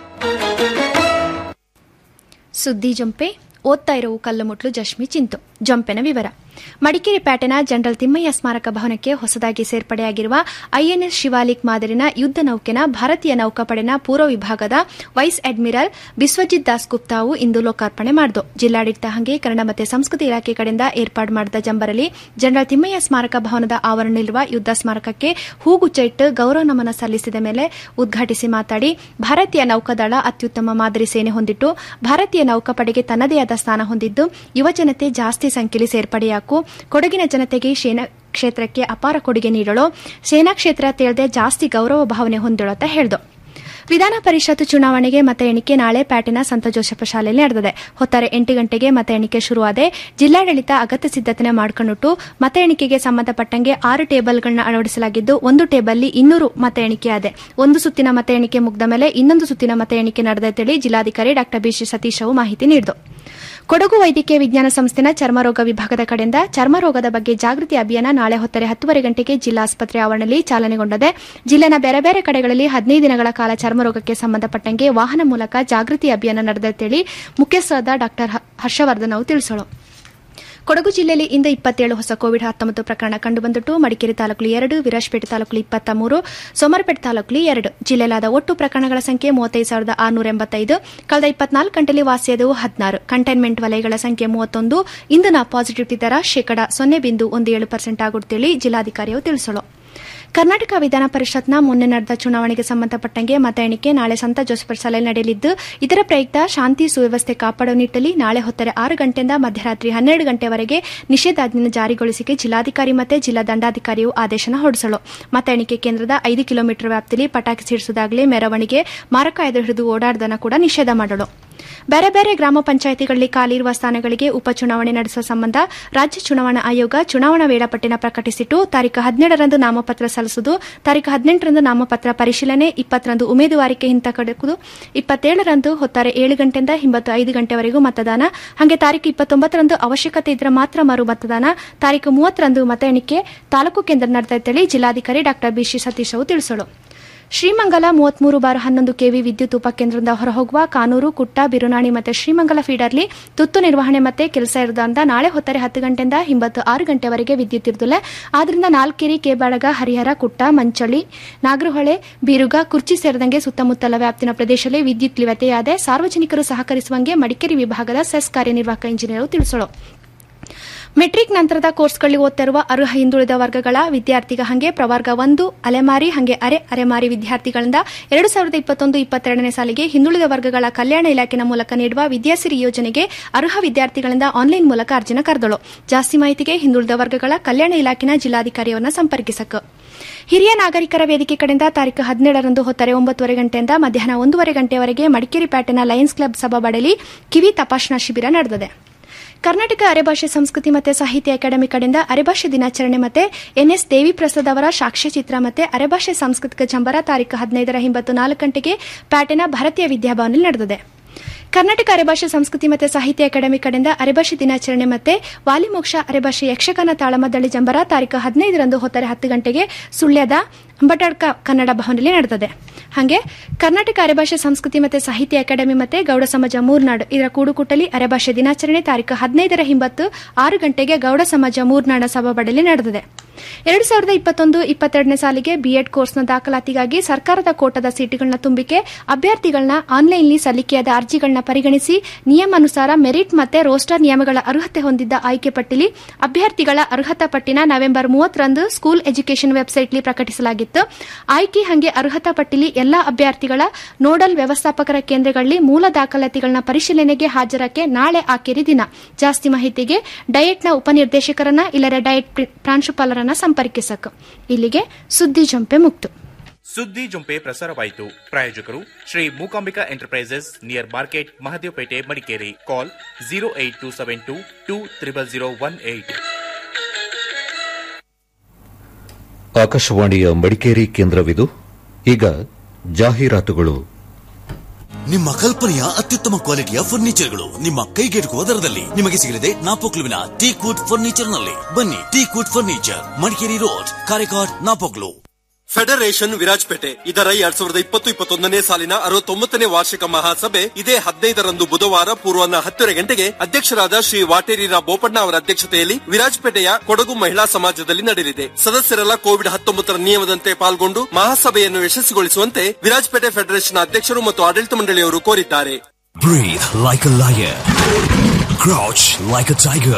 ಸುದ್ದಿ ಜಂಪೆ ಓದ್ತಾ ಇರುವ ಕಲ್ಲುಮುಟ್ಲು ಜಶ್ಮಿ ಚಿಂತು ಜಂಪೆನ ವಿವರ ಮಡಿಕೇರಿ ಪ್ಯಾಟೆನ ಜನರಲ್ ತಿಮ್ಮಯ್ಯ ಸ್ಮಾರಕ ಭವನಕ್ಕೆ ಹೊಸದಾಗಿ ಸೇರ್ಪಡೆಯಾಗಿರುವ ಐಎನ್ಎಸ್ ಶಿವಾಲಿಕ್ ಮಾದರಿನ ಯುದ್ದ ನೌಕೆನ ಭಾರತೀಯ ನೌಕಾಪಡೆನ ಪೂರ್ವ ವಿಭಾಗದ ವೈಸ್ ಅಡ್ಮಿರಲ್ ಬಿಸ್ವಜಿತ್ ದಾಸ್ ಗುಪ್ತಾವು ಇಂದು ಲೋಕಾರ್ಪಣೆ ಮಾಡಿದು ಜಿಲ್ಲಾಡಳಿತ ಹಂಗೆ ಕನ್ನಡ ಮತ್ತು ಸಂಸ್ಕೃತಿ ಇಲಾಖೆ ಕಡೆಯಿಂದ ಏರ್ಪಾಡು ಮಾಡಿದ ಜಂಬರಲ್ಲಿ ಜನರಲ್ ತಿಮ್ಮಯ್ಯ ಸ್ಮಾರಕ ಭವನದ ಆವರಣದಲ್ಲಿರುವ ಯುದ್ದ ಸ್ಮಾರಕಕ್ಕೆ ಹೂಗುಚ್ಚ ಇಟ್ಟು ಗೌರವ ನಮನ ಸಲ್ಲಿಸಿದ ಮೇಲೆ ಉದ್ಘಾಟಿಸಿ ಮಾತಾಡಿ ಭಾರತೀಯ ನೌಕಾದಳ ಅತ್ಯುತ್ತಮ ಮಾದರಿ ಸೇನೆ ಹೊಂದಿಟ್ಟು ಭಾರತೀಯ ನೌಕಾಪಡೆಗೆ ತನ್ನದೇ ಆದ ಸ್ಥಾನ ಹೊಂದಿದ್ದು ಯುವಜನತೆ ಜಾಸ್ತಿ ಸಂಖ್ಯೆಯಲ್ಲಿ ಸೇರ್ಪಡೆಯಾಕು ಕೊಡಗಿನ ಜನತೆಗೆ ಸೇನಾ ಕ್ಷೇತ್ರಕ್ಕೆ ಅಪಾರ ಕೊಡುಗೆ ನೀಡಲು ಸೇನಾ ಕ್ಷೇತ್ರ ತಿಳಿದೇ ಜಾಸ್ತಿ ಗೌರವ ಭಾವನೆ ಹೊಂದಳು ಅಂತ ಹೇಳಿದು ವಿಧಾನ ಪರಿಷತ್ ಚುನಾವಣೆಗೆ ಮತ ಎಣಿಕೆ ನಾಳೆ ಪ್ಯಾಟಿನ ಸಂತ ಜೋಸೆಫ ಶಾಲೆಯಲ್ಲಿ ನಡೆದಿದೆ ಹೊತ್ತಾರೆ ಎಂಟು ಗಂಟೆಗೆ ಮತ ಎಣಿಕೆ ಶುರುವಾದೆ ಜಿಲ್ಲಾಡಳಿತ ಅಗತ್ಯ ಸಿದ್ದತೆ ಮಾಡಿಕೊಂಡು ಮತ ಎಣಿಕೆಗೆ ಸಂಬಂಧಪಟ್ಟಂಗೆ ಆರು ಟೇಬಲ್ಗಳನ್ನ ಅಳವಡಿಸಲಾಗಿದ್ದು ಒಂದು ಟೇಬಲ್ಲಿ ಇನ್ನೂರು ಮತ ಎಣಿಕೆಯಾದೆ ಒಂದು ಸುತ್ತಿನ ಮತ ಎಣಿಕೆ ಮುಗಿದ ಮೇಲೆ ಇನ್ನೊಂದು ಸುತ್ತಿನ ಮತ ಎಣಿಕೆ ನಡೆದಂತೇಳಿ ಜಿಲ್ಲಾಧಿಕಾರಿ ಡಾ ಬಿಸಿ ಸತೀಶ್ ರಾವ್ ಮಾಹಿತಿ ನೀಡಿದರು ಕೊಡಗು ವೈದ್ಯಕೀಯ ವಿಜ್ಞಾನ ಸಂಸ್ಥೆನ ಚರ್ಮರೋಗ ವಿಭಾಗದ ಕಡೆಯಿಂದ ಚರ್ಮರೋಗದ ಬಗ್ಗೆ ಜಾಗೃತಿ ಅಭಿಯಾನ ನಾಳೆ ಹೊತ್ತರೆ ಹತ್ತುವರೆ ಗಂಟೆಗೆ ಜಿಲ್ಲಾಸ್ಪತ್ರೆ ಆವರಣದಲ್ಲಿ ಚಾಲನೆಗೊಂಡಿದೆ ಜಿಲ್ಲೆನ ಬೇರೆ ಬೇರೆ ಕಡೆಗಳಲ್ಲಿ ಹದಿನೈದು ದಿನಗಳ ಕಾಲ ಚರ್ಮರೋಗಕ್ಕೆ ಸಂಬಂಧಪಟ್ಟಂಗೆ ವಾಹನ ಮೂಲಕ ಜಾಗೃತಿ ಅಭಿಯಾನ ನಡೆದಂತೇಳಿ ಮುಖ್ಯಸ್ಥರಾದ ಡಾ ಹರ್ಷವರ್ಧನ್ ಅವರು ತಿಳಿಸಲು ಕೊಡಗು ಜಿಲ್ಲೆಯಲ್ಲಿ ಇಂದು ಇಪ್ಪತ್ತೇಳು ಹೊಸ ಕೋವಿಡ್ ಹತ್ತೊಂಬತ್ತು ಪ್ರಕರಣ ಕಂಡುಬಂದಿಟ್ಟು ಮಡಿಕೇರಿ ತಾಲೂಕಲ್ಲಿ ಎರಡು ವಿರಾಜಪೇಟೆ ತಾಲೂಕಲ್ಲಿ ಇಪ್ಪತ್ತ ಮೂರು ಸೋಮರಪೇಟೆ ತಾಲೂಕಲ್ಲಿ ಎರಡು ಜಿಲ್ಲೆಲಾದ ಒಟ್ಟು ಪ್ರಕರಣಗಳ ಸಂಖ್ಯೆ ಮೂವತ್ತೈದು ಸಾವಿರದ ಆರುನೂರ ಎಂಬತ್ತೈದು ಕಳೆದ ಇಪ್ಪತ್ನಾಲ್ಕು ಗಂಟೆಯಲ್ಲಿ ವಾಸಿಯಾದವು ಹದಿನಾರು ಕಂಟೈನ್ಮೆಂಟ್ ವಲಯಗಳ ಸಂಖ್ಯೆ ಮೂವತ್ತೊಂದು ಇಂದಿನ ಪಾಸಿಟಿವಿಟಿ ದರ ಶೇಕಡಾ ಸೊನ್ನೆ ಬಿಂದು ಒಂದು ಏಳು ಪರ್ಸೆಂಟ್ ಆಗುತ್ತೇಳಿ ಜಿಲ್ಲಾಧಿಕಾರಿಯು ತಿಳಿಸಲು ಕರ್ನಾಟಕ ವಿಧಾನ ಪರಿಷತ್ನ ಮೊನ್ನೆ ನಡೆದ ಚುನಾವಣೆಗೆ ಸಂಬಂಧಪಟ್ಟಂಗೆ ಮತ ಎಣಿಕೆ ನಾಳೆ ಸಂತ ಜೋಸೆಫರ್ ಶಾಲೆಯಲ್ಲಿ ನಡೆಯಲಿದ್ದು ಇದರ ಪ್ರಯುಕ್ತ ಶಾಂತಿ ಸುವ್ಯವಸ್ಥೆ ಕಾಪಾಡುವ ನಿಟ್ಟಲ್ಲಿ ನಾಳೆ ಹೊತ್ತರೆ ಆರು ಗಂಟೆಯಿಂದ ಮಧ್ಯರಾತ್ರಿ ಹನ್ನೆರಡು ಗಂಟೆವರೆಗೆ ನಿಷೇಧಾಜ್ಞೆ ಜಾರಿಗೊಳಿಸಿಕೆ ಜಿಲ್ಲಾಧಿಕಾರಿ ಮತ್ತು ಜಿಲ್ಲಾ ದಂಡಾಧಿಕಾರಿಯು ಆದೇಶನ ಹೊರಡಿಸಲು ಮತ ಎಣಿಕೆ ಕೇಂದ್ರದ ಐದು ಕಿಲೋಮೀಟರ್ ವ್ಯಾಪ್ತಿಯಲ್ಲಿ ಪಟಾಕಿ ಸಿಡಿಸುವುದಾಗಲಿ ಮೆರವಣಿಗೆ ಮಾರಕಾಯುಧ ಹಿಡಿದು ಓಡಾಡದನ್ನ ಕೂಡ ನಿಷೇಧ ಮಾಡಲು ಬೇರೆ ಬೇರೆ ಗ್ರಾಮ ಪಂಚಾಯಿತಿಗಳಲ್ಲಿ ಖಾಲಿರುವ ಸ್ಥಾನಗಳಿಗೆ ಉಪಚುನಾವಣೆ ನಡೆಸುವ ಸಂಬಂಧ ರಾಜ್ಯ ಚುನಾವಣಾ ಆಯೋಗ ಚುನಾವಣಾ ವೇಳಾಪಟ್ಟಿನ ಪ್ರಕಟಿಸಿಟ್ಟು ತಾರೀಕು ಹದಿನೇಳರಂದು ನಾಮಪತ್ರ ಸಲ್ಲಿಸುವುದು ತಾರೀಕು ಹದಿನೆಂಟರಂದು ನಾಮಪತ್ರ ಪರಿಶೀಲನೆ ಇಪ್ಪತ್ತರಂದು ಉಮೇದುವಾರಿಕೆ ಹಿಂತಕಡುವುದು ಇಪ್ಪತ್ತೇಳರಂದು ಹೊತ್ತಾರೆ ಏಳು ಗಂಟೆಯಿಂದ ಹಿಂಬತ್ತು ಐದು ಗಂಟೆವರೆಗೂ ಮತದಾನ ಹಾಗೆ ತಾರೀಕು ಇಪ್ಪತ್ತೊಂಬತ್ತರಂದು ಅವಶ್ಯಕತೆ ಇದ್ದರೆ ಮಾತ್ರ ಮರು ಮತದಾನ ತಾರೀಕು ಮೂವತ್ತರಂದು ಮತ ಎಣಿಕೆ ತಾಲೂಕು ಕೇಂದ್ರ ನಡೆದಂತೇಳಿ ಜಿಲ್ಲಾಧಿಕಾರಿ ಡಾ ಬಿಸಿ ಸತೀಶ್ ಅವರು ತಿಳಿಸಲು ಶ್ರೀಮಂಗಲ ಮೂವತ್ಮೂರು ಬಾರ್ ಹನ್ನೊಂದು ಕೆವಿ ವಿದ್ಯುತ್ ಉಪಕೇಂದ್ರದಿಂದ ಹೊರಹೋಗುವ ಕಾನೂರು ಕುಟ್ಟ ಬಿರುನಾಣಿ ಮತ್ತು ಶ್ರೀಮಂಗಲ ಫೀಡರ್ಲಿ ತುರ್ತು ನಿರ್ವಹಣೆ ಮತ್ತೆ ಕೆಲಸ ಇರುವುದರಿಂದ ನಾಳೆ ಹೊತ್ತರೆ ಹತ್ತು ಗಂಟೆಯಿಂದ ಹಿಂಬತ್ತು ಆರು ಗಂಟೆವರೆಗೆ ವಿದ್ಯುತ್ ಇರುದಿಲ್ಲ ಆದ್ರಿಂದ ನಾಲ್ಕೇರಿ ಕೇಬಾಳಗ ಹರಿಹರ ಕುಟ್ಟ ಮಂಚಳಿ ನಾಗರಹೊಳೆ ಬೀರುಗ ಕುರ್ಚಿ ಸೇರಿದಂಗೆ ಸುತ್ತಮುತ್ತಲ ವ್ಯಾಪ್ತಿನ ಪ್ರದೇಶದಲ್ಲಿ ವಿದ್ಯುತ್ ವ್ಯತ್ಯಯಾದೆ ಸಾರ್ವಜನಿಕರು ಸಹಕರಿಸುವಂಗೆ ಮಡಿಕೇರಿ ವಿಭಾಗದ ಸೆಸ್ ಕಾರ್ಯನಿರ್ವಾಹಕ ಇಂಜಿನಿಯರ್ ತಿಳಿಸಲು ಮೆಟ್ರಿಕ್ ನಂತರದ ಕೋರ್ಸ್ಗಳಲ್ಲಿ ಓದ್ತಿರುವ ಅರ್ಹ ಹಿಂದುಳಿದ ವರ್ಗಗಳ ವಿದ್ಯಾರ್ಥಿಗ ಹಂಗೆ ಪ್ರವರ್ಗ ಒಂದು ಅಲೆಮಾರಿ ಹಂಗೆ ಅರೆ ಅರೆಮಾರಿ ವಿದ್ಯಾರ್ಥಿಗಳಿಂದ ಎರಡು ಸಾವಿರದ ಇಪ್ಪತ್ತೊಂದು ಇಪ್ಪತ್ತೆರಡನೇ ಸಾಲಿಗೆ ಹಿಂದುಳಿದ ವರ್ಗಗಳ ಕಲ್ಯಾಣ ಇಲಾಖೆನ ಮೂಲಕ ನೀಡುವ ವಿದ್ಯಾಸಿರಿ ಯೋಜನೆಗೆ ಅರ್ಹ ವಿದ್ಯಾರ್ಥಿಗಳಿಂದ ಆನ್ಲೈನ್ ಮೂಲಕ ಅರ್ಜಿನ ಕರೆದಳು ಜಾಸ್ತಿ ಮಾಹಿತಿಗೆ ಹಿಂದುಳಿದ ವರ್ಗಗಳ ಕಲ್ಯಾಣ ಇಲಾಖೆನ ಜಿಲ್ಲಾಧಿಕಾರಿಯವನ್ನ ಸಂಪರ್ಕಿಸಕ ಹಿರಿಯ ನಾಗರಿಕರ ವೇದಿಕೆ ಕಡೆಯಿಂದ ತಾರೀಕು ಹದಿನೇಳರಂದು ಹೊತ್ತರೆ ಒಂಬತ್ತುವರೆ ಗಂಟೆಯಿಂದ ಮಧ್ಯಾಹ್ನ ಒಂದೂವರೆ ಗಂಟೆವರೆಗೆ ಮಡಿಕೇರಿ ಪ್ಯಾಟೆನ ಲಯನ್ಸ್ ಕ್ಲಬ್ ಸಭಾಬಡಲಿ ಕಿವಿ ತಪಾಸಣಾ ಶಿಬಿರ ನಡೆದಿದೆ ಕರ್ನಾಟಕ ಅರೆಭಾಷೆ ಸಂಸ್ಕೃತಿ ಮತ್ತು ಸಾಹಿತ್ಯ ಅಕಾಡೆಮಿ ಕಡೆಯಿಂದ ಅರೆಭಾಷೆ ದಿನಾಚರಣೆ ಮತ್ತು ಎನ್ಎಸ್ ದೇವಿ ಪ್ರಸಾದ್ ಅವರ ಸಾಕ್ಷ್ಯಚಿತ್ರ ಮತ್ತು ಅರೆಭಾಷೆ ಸಾಂಸ್ಕೃತಿಕ ಚಂಬರ ತಾರೀಕು ಹದಿನೈದರ ಹಿಂಬತ್ತು ನಾಲ್ಕು ಗಂಟೆಗೆ ಪ್ಯಾಟೆನ ಭಾರತೀಯ ವಿದ್ಯಾಭವನಲ್ಲಿ ನಡೆದಿದೆ ಕರ್ನಾಟಕ ಅರೆಭಾಷೆ ಸಂಸ್ಕೃತಿ ಮತ್ತು ಸಾಹಿತ್ಯ ಅಕಾಡೆಮಿ ಕಡೆಯಿಂದ ಅರೆಭಾಷೆ ದಿನಾಚರಣೆ ಮತ್ತು ವಾಲಿಮೋಕ್ಷ ಅರೆಭಾಷೆ ಯಕ್ಷಗಾನ ತಾಳಮದ್ದಳಿ ಜಂಬರ ತಾರೀಕು ಹದಿನೈದರಂದು ಹೊತ್ತರೆ ಹತ್ತು ಗಂಟೆಗೆ ಸುಳ್ಯದ ಅಂಬಟಾಡ್ಕ ಕನ್ನಡ ಭವನದಲ್ಲಿ ನಡೆದಿದೆ ಹಾಗೆ ಕರ್ನಾಟಕ ಅರೆಭಾಷೆ ಸಂಸ್ಕೃತಿ ಮತ್ತು ಸಾಹಿತ್ಯ ಅಕಾಡೆಮಿ ಮತ್ತು ಗೌಡ ಸಮಾಜ ಮೂರ್ನಾಡು ಇದರ ಕೂಡುಕುಟ್ಟಲಿ ಅರೆಭಾಷೆ ದಿನಾಚರಣೆ ತಾರೀಕು ಹದಿನೈದರ ಹಿಂಬತ್ತು ಆರು ಗಂಟೆಗೆ ಗೌಡ ಸಮಾಜ ಮೂರ್ನಾಡ ಸಭಾಬಡಲಿ ನಡೆದಿದೆ ಎರಡು ಸಾವಿರದ ಇಪ್ಪತ್ತೊಂದು ಇಪ್ಪತ್ತೆರಡನೇ ಸಾಲಿಗೆ ಬಿಎಡ್ ಕೋರ್ಸ್ನ ದಾಖಲಾತಿಗಾಗಿ ಸರ್ಕಾರದ ಕೋಟದ ಸೀಟುಗಳನ್ನ ತುಂಬಿಕೆ ಅಭ್ಯರ್ಥಿಗಳನ್ನ ಆನ್ಲೈನ್ಲಿ ಸಲ್ಲಿಕೆಯಾದ ಅರ್ಜಿಗಳನ್ನ ಪರಿಗಣಿಸಿ ನಿಯಮಾನುಸಾರ ಮೆರಿಟ್ ಮತ್ತೆ ರೋಸ್ಟರ್ ನಿಯಮಗಳ ಅರ್ಹತೆ ಹೊಂದಿದ್ದ ಆಯ್ಕೆ ಪಟ್ಟಿಲಿ ಅಭ್ಯರ್ಥಿಗಳ ಅರ್ಹತಾ ಪಟ್ಟಿನ ನವೆಂಬರ್ ಮೂವತ್ತರಂದು ಸ್ಕೂಲ್ ಎಜುಕೇಷನ್ ವೆಬ್ಸೈಟ್ಲಿ ಪ್ರಕಟಿಸಲಾಗಿತ್ತು ಆಯ್ಕೆ ಹಂಗೆ ಅರ್ಹತಾ ಪಟ್ಟಿಲಿ ಎಲ್ಲಾ ಅಭ್ಯರ್ಥಿಗಳ ನೋಡಲ್ ವ್ಯವಸ್ಥಾಪಕರ ಕೇಂದ್ರಗಳಲ್ಲಿ ಮೂಲ ದಾಖಲಾತಿಗಳನ್ನ ಪರಿಶೀಲನೆಗೆ ಹಾಜರಕ್ಕೆ ನಾಳೆ ಆಖರಿ ದಿನ ಜಾಸ್ತಿ ಮಾಹಿತಿಗೆ ಡಯಟ್ನ ಉಪನಿರ್ದೇಶಕರನ್ನ ಇಲ್ಲರೆ ಡಯಟ್ ಪ್ರಾಂಶುಪಾಲರನ್ನ ಸಂಪರ್ಕಿಸಕ ಇಲ್ಲಿಗೆ ಸುದ್ದಿ ಜಂಪೆ ಮುಕ್ತು ಸುದ್ದಿ ಜೊಂಪೆ ಪ್ರಸಾರವಾಯಿತು ಪ್ರಾಯೋಜಕರು Shri Mookambika enterprises near market Mahadevapete Madikeri call zero eight two seven two two triple zero one eight ಆಕಾಶವಾಣಿಯ ಮಡಿಕೇರಿ ಕೇಂದ್ರವಿದು ಈಗ ಜಾಹೀರಾತುಗಳು ನಿಮ್ಮ ಕಲ್ಪನೆಯ ಅತ್ಯುತ್ತಮ ಕ್ವಾಲಿಟಿಯ ಫರ್ನಿಚರ್ಗಳು ನಿಮ್ಮ ಕೈಗೆಟುಕುವ ದರದಲ್ಲಿ ನಿಮಗೆ ಸಿಗಲಿದೆ ನಾಪೋಕ್ಲುವಿನ ಟೀಕ್ವುಡ್ ಫರ್ನಿಚರ್ ನಲ್ಲಿ ಬನ್ನಿ teakwood furniture Madikeri road Karikad Napoklu federation Virajpete ಇದರ ಎರಡ್ ಸಾವಿರದ ಇಪ್ಪತ್ತು ಇಪ್ಪತ್ತೊಂದನೇ ಸಾಲಿನ ಅರವತ್ತೊಂಬತ್ತನೇ ವಾರ್ಷಿಕ ಮಹಾಸಭೆ ಇದೇ ಹದಿನೈದರಂದು ಬುಧವಾರ ಪೂರ್ವಾಹ್ನ ಹತ್ತರ ಗಂಟೆಗೆ ಅಧ್ಯಕ್ಷರಾದ ಶ್ರೀ ವಾಟೇರಿರ ಬೋಪಣ್ಣ ಅವರ ಅಧ್ಯಕ್ಷತೆಯಲ್ಲಿ ವಿರಾಜ್ಪೇಟೆಯ ಕೊಡಗು ಮಹಿಳಾ ಸಮಾಜದಲ್ಲಿ ನಡೆಯಲಿದೆ ಸದಸ್ಯರೆಲ್ಲ ಕೋವಿಡ್ ಹತ್ತೊಂಬತ್ತರ ನಿಯಮದಂತೆ ಪಾಲ್ಗೊಂಡು ಮಹಾಸಭೆಯನ್ನು ಯಶಸ್ವಿಗೊಳಿಸುವಂತೆ ವಿರಾಜ್ಪೇಟೆ ಫೆಡರೇಷನ್ ಅಧ್ಯಕ್ಷರು ಮತ್ತು ಆಡಳಿತ ಮಂಡಳಿಯವರು ಕೋರಿದ್ದಾರೆ Breathe like a lion. Crouch like a tiger.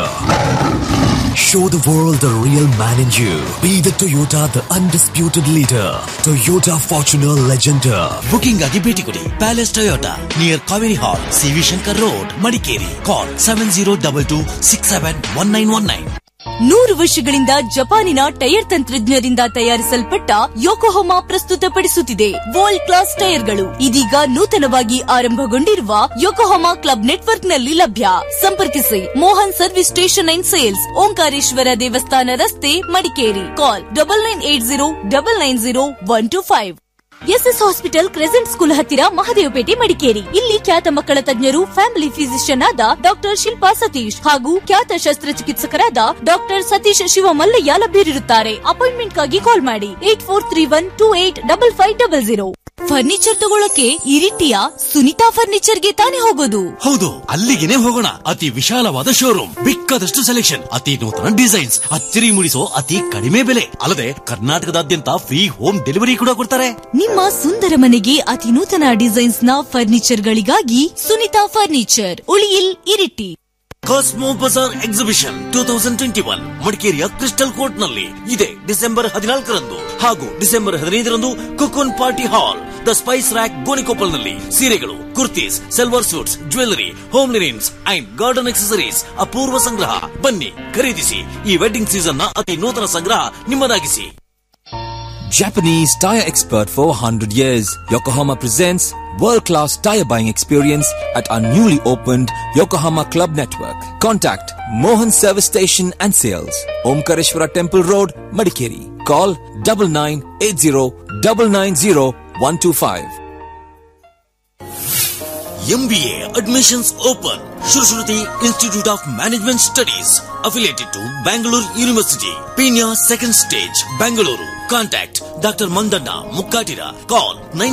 Show the world the real man in you. Be the Toyota, the undisputed leader. Toyota Fortuner Legender. Booking ಆಗಿ ಭೇಟಿ ಕೊಡಿ palace Toyota near Kaveri hall C V Shankar road Madikeri call seven zero double two six seven one nine one nine ನೂರು ವರ್ಷಗಳಿಂದ ಜಪಾನಿನ tyre ತಂತ್ರಜ್ಞರಿಂದ ತಯಾರಿಸಲ್ಪಟ್ಟ Yokohama ಪ್ರಸ್ತುತಪಡಿಸುತ್ತಿದೆ world class ಟೈರ್ಗಳು ಇದೀಗ ನೂತನವಾಗಿ ಆರಂಭಗೊಂಡಿರುವ ಯೋಕೋಹೊಮಾ ಕ್ಲಬ್ ನೆಟ್ವರ್ಕ್ನಲ್ಲಿ ಲಭ್ಯ ಸಂಪರ್ಕಿಸಿ Mohan service station and sales Omkareshwara ದೇವಸ್ಥಾನ ರಸ್ತೆ Madikeri call double nine eight zero double nine zero one two five S S hospital Crescent school ಹತ್ತಿರ ಮಹದೇವಪೇಟೆ ಮಡಿಕೇರಿ ಇಲ್ಲಿ ಖ್ಯಾತ ಮಕ್ಕಳ ತಜ್ಞರು ಫ್ಯಾಮಿಲಿ ಫಿಸಿಷಿಯನ್ ಆದ ಡಾಕ್ಟರ್ ಶಿಲ್ಪಾ ಸತೀಶ್ ಹಾಗೂ ಖ್ಯಾತ ಶಸ್ತ್ರಚಿಕಿತ್ಸಕರಾದ ಡಾಕ್ಟರ್ ಸತೀಶ್ ಶಿವಮಲ್ಲಯ್ಯ ಲಭ್ಯರಿರುತ್ತಾರೆ ಅಪಾಯಿಂಟ್ಮೆಂಟ್ಗಾಗಿ ಕಾಲ್ ಮಾಡಿ eight four three one two eight double five double zero furniture ತಗೊಳಕ್ಕೆ ಇರಿಟಿಯ ಸುನಿತಾ ಫರ್ನಿಚರ್ಗೆ ತಾನೇ ಹೋಗೋದು ಹೌದು ಅಲ್ಲಿಗೆನೆ ಹೋಗೋಣ ಅತಿ ವಿಶಾಲವಾದ ಶೋರೂಮ್ ಬೇಕಾದಷ್ಟು ಸೆಲೆಕ್ಷನ್ ಅತಿ ನೂತನ ಡಿಸೈನ್ಸ್ ಅಚ್ಚರಿ ಮೂಡಿಸೋ ಅತಿ ಕಡಿಮೆ ಬೆಲೆ ಅಲ್ಲದೆ ಕರ್ನಾಟಕದಾದ್ಯಂತ ಫ್ರೀ ಹೋಮ್ ಡೆಲಿವರಿ ಕೂಡ ಕೊಡ್ತಾರೆ ನಿಮ್ಮ ಸುಂದರ ಮನೆಗೆ ಅತಿ ನೂತನ ಡಿಸೈನ್ಸ್ ನ ಫರ್ನಿಚರ್ ಗಳಿಗಾಗಿ ಸುನಿತಾ ಫರ್ನಿಚರ್ ಉಳಿಯಿಲ್ ಇರಿಟಿ ಕಾಸ್ಮೋ ಬಜಾರ್ exhibition two thousand twenty one ಮಡಿಕೇರಿಯ ಕ್ರಿಸ್ಟಲ್ ಕೋರ್ಟ್ ನಲ್ಲಿ ಇದೆ ಡಿಸೆಂಬರ್ ಹದಿನಾಲ್ಕರಂದು ಹಾಗೂ ಡಿಸೆಂಬರ್ ಹದಿನೈದರಂದು ಕುಕೋನ್ party hall the spice rack Gonikoppal ನಲ್ಲಿ ಸೀರೆಗಳು kurtis silver suits jewellery home linens and garden accessories ಅಪೂರ್ವ ಸಂಗ್ರಹ ಬನ್ನಿ ಖರೀದಿಸಿ ಈ ವೆಡ್ಡಿಂಗ್ ಸೀಸನ್ ನ ಅತಿ ನೂತನ ಸಂಗ್ರಹ ನಿಮ್ಮದಾಗಿಸಿ Japanese tire expert for 100 years, Yokohama presents world-class tire buying experience at our newly opened Yokohama Club Network. Contact Mohan Service Station and Sales, Omkareshwara Temple Road, Madikeri. Call 9980 990 125. MBA admissions open. Shrushruti Institute of Management Studies affiliated to Bangalore University. Pina second stage, Bangalore. Contact Dr. Mandanna Mukkatira. Call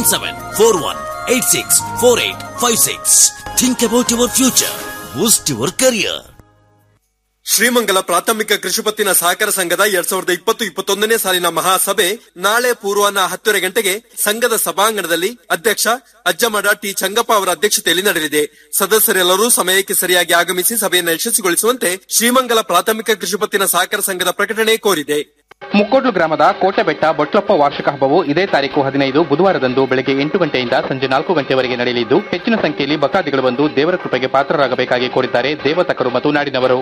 9741864856. Think about your future. Boost your career. Srimangala ಪ್ರಾಥಮಿಕ ಕೃಷಿಪತ್ತಿನ ಸಹಕಾರ ಸಂಘದ ಎರಡ್ ಸಾವಿರದ ಇಪ್ಪತ್ತು ಇಪ್ಪತ್ತೊಂದನೇ ಸಾಲಿನ ಮಹಾಸಭೆ ನಾಳೆ ಪೂರ್ವಾಹ್ನ ಹತ್ತುವರೆ ಗಂಟೆಗೆ ಸಂಘದ ಸಭಾಂಗಣದಲ್ಲಿ ಅಧ್ಯಕ್ಷ ಅಜ್ಜಮಡ ಟಿ ಚಂಗಪ್ಪ ಅವರ ಅಧ್ಯಕ್ಷತೆಯಲ್ಲಿ ನಡೆಯಲಿದೆ ಸದಸ್ಯರೆಲ್ಲರೂ ಸಮಯಕ್ಕೆ ಸರಿಯಾಗಿ ಆಗಮಿಸಿ ಸಭೆಯನ್ನು ಯಶಸ್ವಿಗೊಳಿಸುವಂತೆ ಶ್ರೀಮಂಗಲ ಪ್ರಾಥಮಿಕ ಕೃಷಿಪತ್ತಿನ ಸಹಕಾರ ಸಂಘದ ಪ್ರಕಟಣೆ ಕೋರಿದೆ ಮುಕ್ಕೋಡ್ಲು ಗ್ರಾಮದ ಕೋಟೆಬೆಟ್ಟ ಬೊಟ್ಲಪ್ಪ ವಾರ್ಷಿಕ ಹಬ್ಬವು ಇದೇ ತಾರೀಕು ಹದಿನೈದು ಬುಧವಾರದಂದು ಬೆಳಗ್ಗೆ ಎಂಟು ಗಂಟೆಯಿಂದ ಸಂಜೆ ನಾಲ್ಕು ಗಂಟೆವರೆಗೆ ನಡೆಯಲಿದ್ದು ಹೆಚ್ಚಿನ ಸಂಖ್ಯೆಯಲ್ಲಿ ಭಕ್ತಾದಿಗಳು ಬಂದು ದೇವರ ಕೃಪೆಗೆ ಪಾತ್ರರಾಗಬೇಕಾಗಿ ಕೋರಿದ್ದಾರೆ ದೇವತಕರು ಮತ್ತು ನಾಡಿನವರು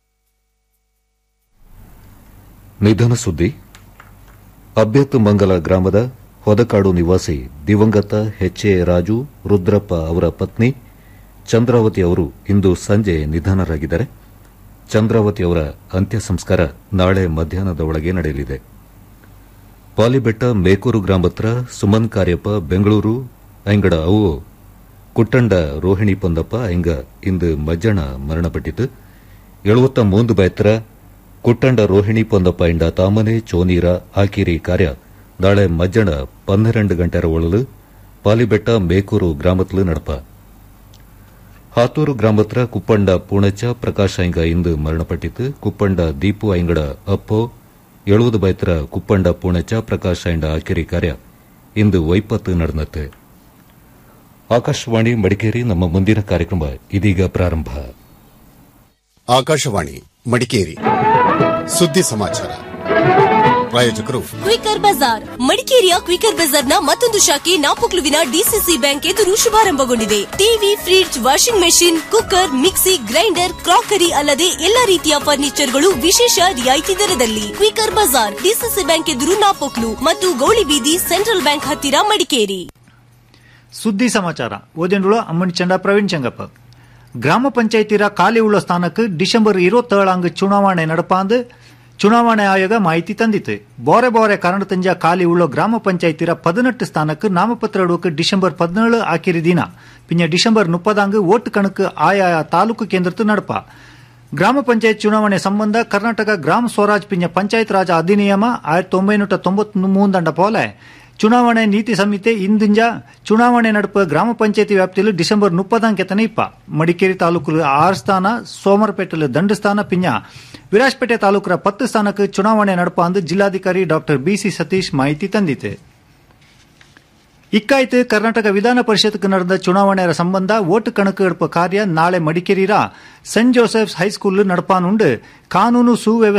ನಿಧನ ಸುದ್ದಿ ಅಭ್ಯತ್ ಮಂಗಲ ಗ್ರಾಮದ ಹೊದಕಾಡು ನಿವಾಸಿ ದಿವಂಗತ ಎಚ್ ಎ ರಾಜು ರುದ್ರಪ್ಪ ಅವರ ಪತ್ನಿ ಚಂದ್ರಾವತಿ ಅವರು ಇಂದು ಸಂಜೆ ನಿಧನರಾಗಿದ್ದಾರೆ ಚಂದ್ರಾವತಿ ಅವರ ಅಂತ್ಯ ಸಂಸ್ಕಾರ ನಾಳೆ ಮಧ್ಯಾಹ್ನದ ಒಳಗೆ ನಡೆಯಲಿದೆ ಪಾಲಿಬೆಟ್ಟ ಮೇಕೂರು ಗ್ರಾಮತ್ರ ಸುಮನ್ ಕಾರ್ಯಪ್ಪ ಬೆಂಗಳೂರು ಐಂಗಡ ಅವು ಕುಟ್ಟಂಡ ರೋಹಿಣಿ ಪೊಂದಪ್ಪ ಐಂಗ ಇಂದು ಮಜ್ಜಣ ಮರಣಪಟ್ಟಿತು ಎಳುವತ್ತ ಮೂಂದು ಬೈತ್ರ ಕುಟ್ಟಂಡ ರೋಹಿಣಿ ಪೊಂದಪ್ಪ ಇಂಡ ತಾಮನೆ ಚೋನೀರ ಆಕಿರಿ ಕಾರ್ಯ ನಾಳೆ ಮಜ್ಜಣ ಪನ್ನೆರಡು ಗಂಟೆರ ಒಳಲು ಪಾಲಿಬೆಟ್ಟ ಮೇಕೂರು ಗ್ರಾಮತ್ಲು ನಡಪ ಹಾತೂರು ಗ್ರಾಮತ್ರ ಕುಪ್ಪಂಡ ಪೂಣಚ್ಚ ಪ್ರಕಾಶ್ ಐಂಗ ಇಂದು ಮರಣಪಟ್ಟಿತು ಕುಪ್ಪಂಡ ದೀಪು ಐಂಗಡ ಅಪ್ಪೋ ಎಳುವುದು ಬೈತ್ರ ಕುಪ್ಪಂಡ ಪೂಣಚ್ಚ ಪ್ರಕಾಶ್ ಐಂಡ ಆಕಿರಿ ಕಾರ್ಯ ಇಂದು ವೈಪತ್ತು ನಡೆದತ್ತೆ ಆಕಾಶವಾಣಿ ಮಡಿಕೇರಿ ನಮ್ಮ ಮುಂದಿನ ಕಾರ್ಯಕ್ರಮ ಇದೀಗ ಪ್ರಾರಂಭ ಆಕಾಶವಾಣಿ ಮಡಿಕೇರಿ ಸುದ್ದಿ ಸಮಾಚಾರ ಪ್ರಾಯೋಜಕರು ಕ್ವಿಕರ್ ಬಜಾರ್ ಮಡಿಕೇರಿಯ ಕ್ವಿಕರ್ ಬಜಾರ್ನ ಮತ್ತೊಂದು ಶಾಖೆ ನಾಪೊಕ್ಲುವಿನ ಡಿಸಿಸಿ ಬ್ಯಾಂಕ್ ಎದುರು ಶುಭಾರಂಭಗೊಂಡಿದೆ TV fridge washing machine cooker mixie grinder crockery ಅಲ್ಲದೆ ಎಲ್ಲಾ ರೀತಿಯ ಫರ್ನಿಚರ್ಗಳು ವಿಶೇಷ ರಿಯಾಯಿತಿ ದರದಲ್ಲಿ ಕ್ವಿಕರ್ ಬಜಾರ್ ಡಿಸಿಸಿ ಬ್ಯಾಂಕ್ ಎದುರು ನಾಪೊಕ್ಲು ಮತ್ತು ಗೌಳಿಬೀದಿ ಸೆಂಟ್ರಲ್ ಬ್ಯಾಂಕ್ ಹತ್ತಿರ ಮಡಿಕೇರಿ ಸುದ್ದಿ ಸಮಾಚಾರ ಓದೆಂಡುಳ ಅಮ್ಮಣಿ ಚಂಡ ಪ್ರವೀಣ್ ಚಂಗಪ್ಪ ಗ್ರಾಮ ಪಂಚಾಯತಿರ ಖಾಲಿ ಉಳ್ಳ ಸ್ಥಾನಕ್ಕೆ ಡಿಸೆಂಬರ್ இருபத்தேழாங்கு ಚುನಾವಣೆ நடப்பாந்து ಚುನಾವಣೆ ಆಯೋಗ ಮಾಹಿತಿ ತಂದಿತ್ತು ಬೋರೆ ಬೋರೆ ಕಾರಣ ತಂಜ ಖಾಲಿ ಉಳ್ಳ ಗ್ರಾಮ ಪಂಚಾಯತಿರ ಪದಿನೆಟ್ಟು ಸ್ಥಾನಕ್ಕೆ ನಾಮಪತ್ರ ಇಡುವಕ್ಕೆ ಡಿಸೆಂಬರ್ ಪದಿನೇಳು ಆಕಿರಿ ದಿನ ಪಿನ್ನ ಡಿಸೆಂಬರ್ ಮುಪ್ಪದಾಂಗು ಓಟ್ ಕಣಕ್ಕೆ ಆಯಾಯ ತಾಲೂಕು ಕೇಂದ್ರತ್ತು ನಡಪ ಗ್ರಾಮ ಪಂಚಾಯತ್ ಚುನಾವಣೆ ಸಂಬಂಧ ಕರ್ನಾಟಕ ಗ್ರಾಮ ಸ್ವರಾಜ್ ಪಿನ್ನ ಪಂಚಾಯತ್ ರಾಜ್ ಅಧಿನಿಯಮ ಆயிரத்தி தொம்பೈನೂಟ ತೊಂಬತ್ ಮೂಂದಂಡ ಪೋಲೆ ಚುನಾವಣೆ ನೀತಿ ಸಂಹಿತೆ ಇಂದಿಂಜ ಚುನಾವಣೆ ನಡುಪ ಗ್ರಾಮ ಪಂಚಾಯತಿ ವ್ಯಾಪ್ತಿಯಲ್ಲಿ ಡಿಸೆಂಬರ್ ಮುಪ್ಪದಂಕೆತನ ಇಪ್ಪ ಮಡಿಕೇರಿ ತಾಲೂಕು ಆರು ಸ್ಥಾನ ಸೋಮರಪೇಟೆಲ್ ದಂಡು ಸ್ಥಾನ ಪಿಂಜ ವಿರಾಜಪೇಟೆ ತಾಲೂಕರ ಪತ್ತು ಸ್ಥಾನಕ್ಕೆ ಚುನಾವಣೆ ನಡಪ ಅಂದು ಜಿಲ್ಲಾಧಿಕಾರಿ ಡಾಕ್ಟರ್ ಬಿಸಿ ಸತೀಶ್ ಮಾಹಿತಿ ತಂದಿತೆ ಇಕ್ಕಾಯ್ತು ಕರ್ನಾಟಕ ವಿಧಾನ ಪರಿಷತ್ಗೆ ನಡೆದ ಚುನಾವಣೆಯ ಸಂಬಂಧ ಓಟ್ ಕಣಕ್ಕೆ ಎಡುಪ ಕಾರ್ಯ ನಾಳೆ ಮಡಿಕೇರಿರ ಸೆಂಟ್ ಜೋಸೆಫ್ಸ್ ಹೈಸ್ಕೂಲ್ ನಡಪಾನುಂಡು ಕಾನೂನು ಸುವ್ಯವಸ್ಥೆ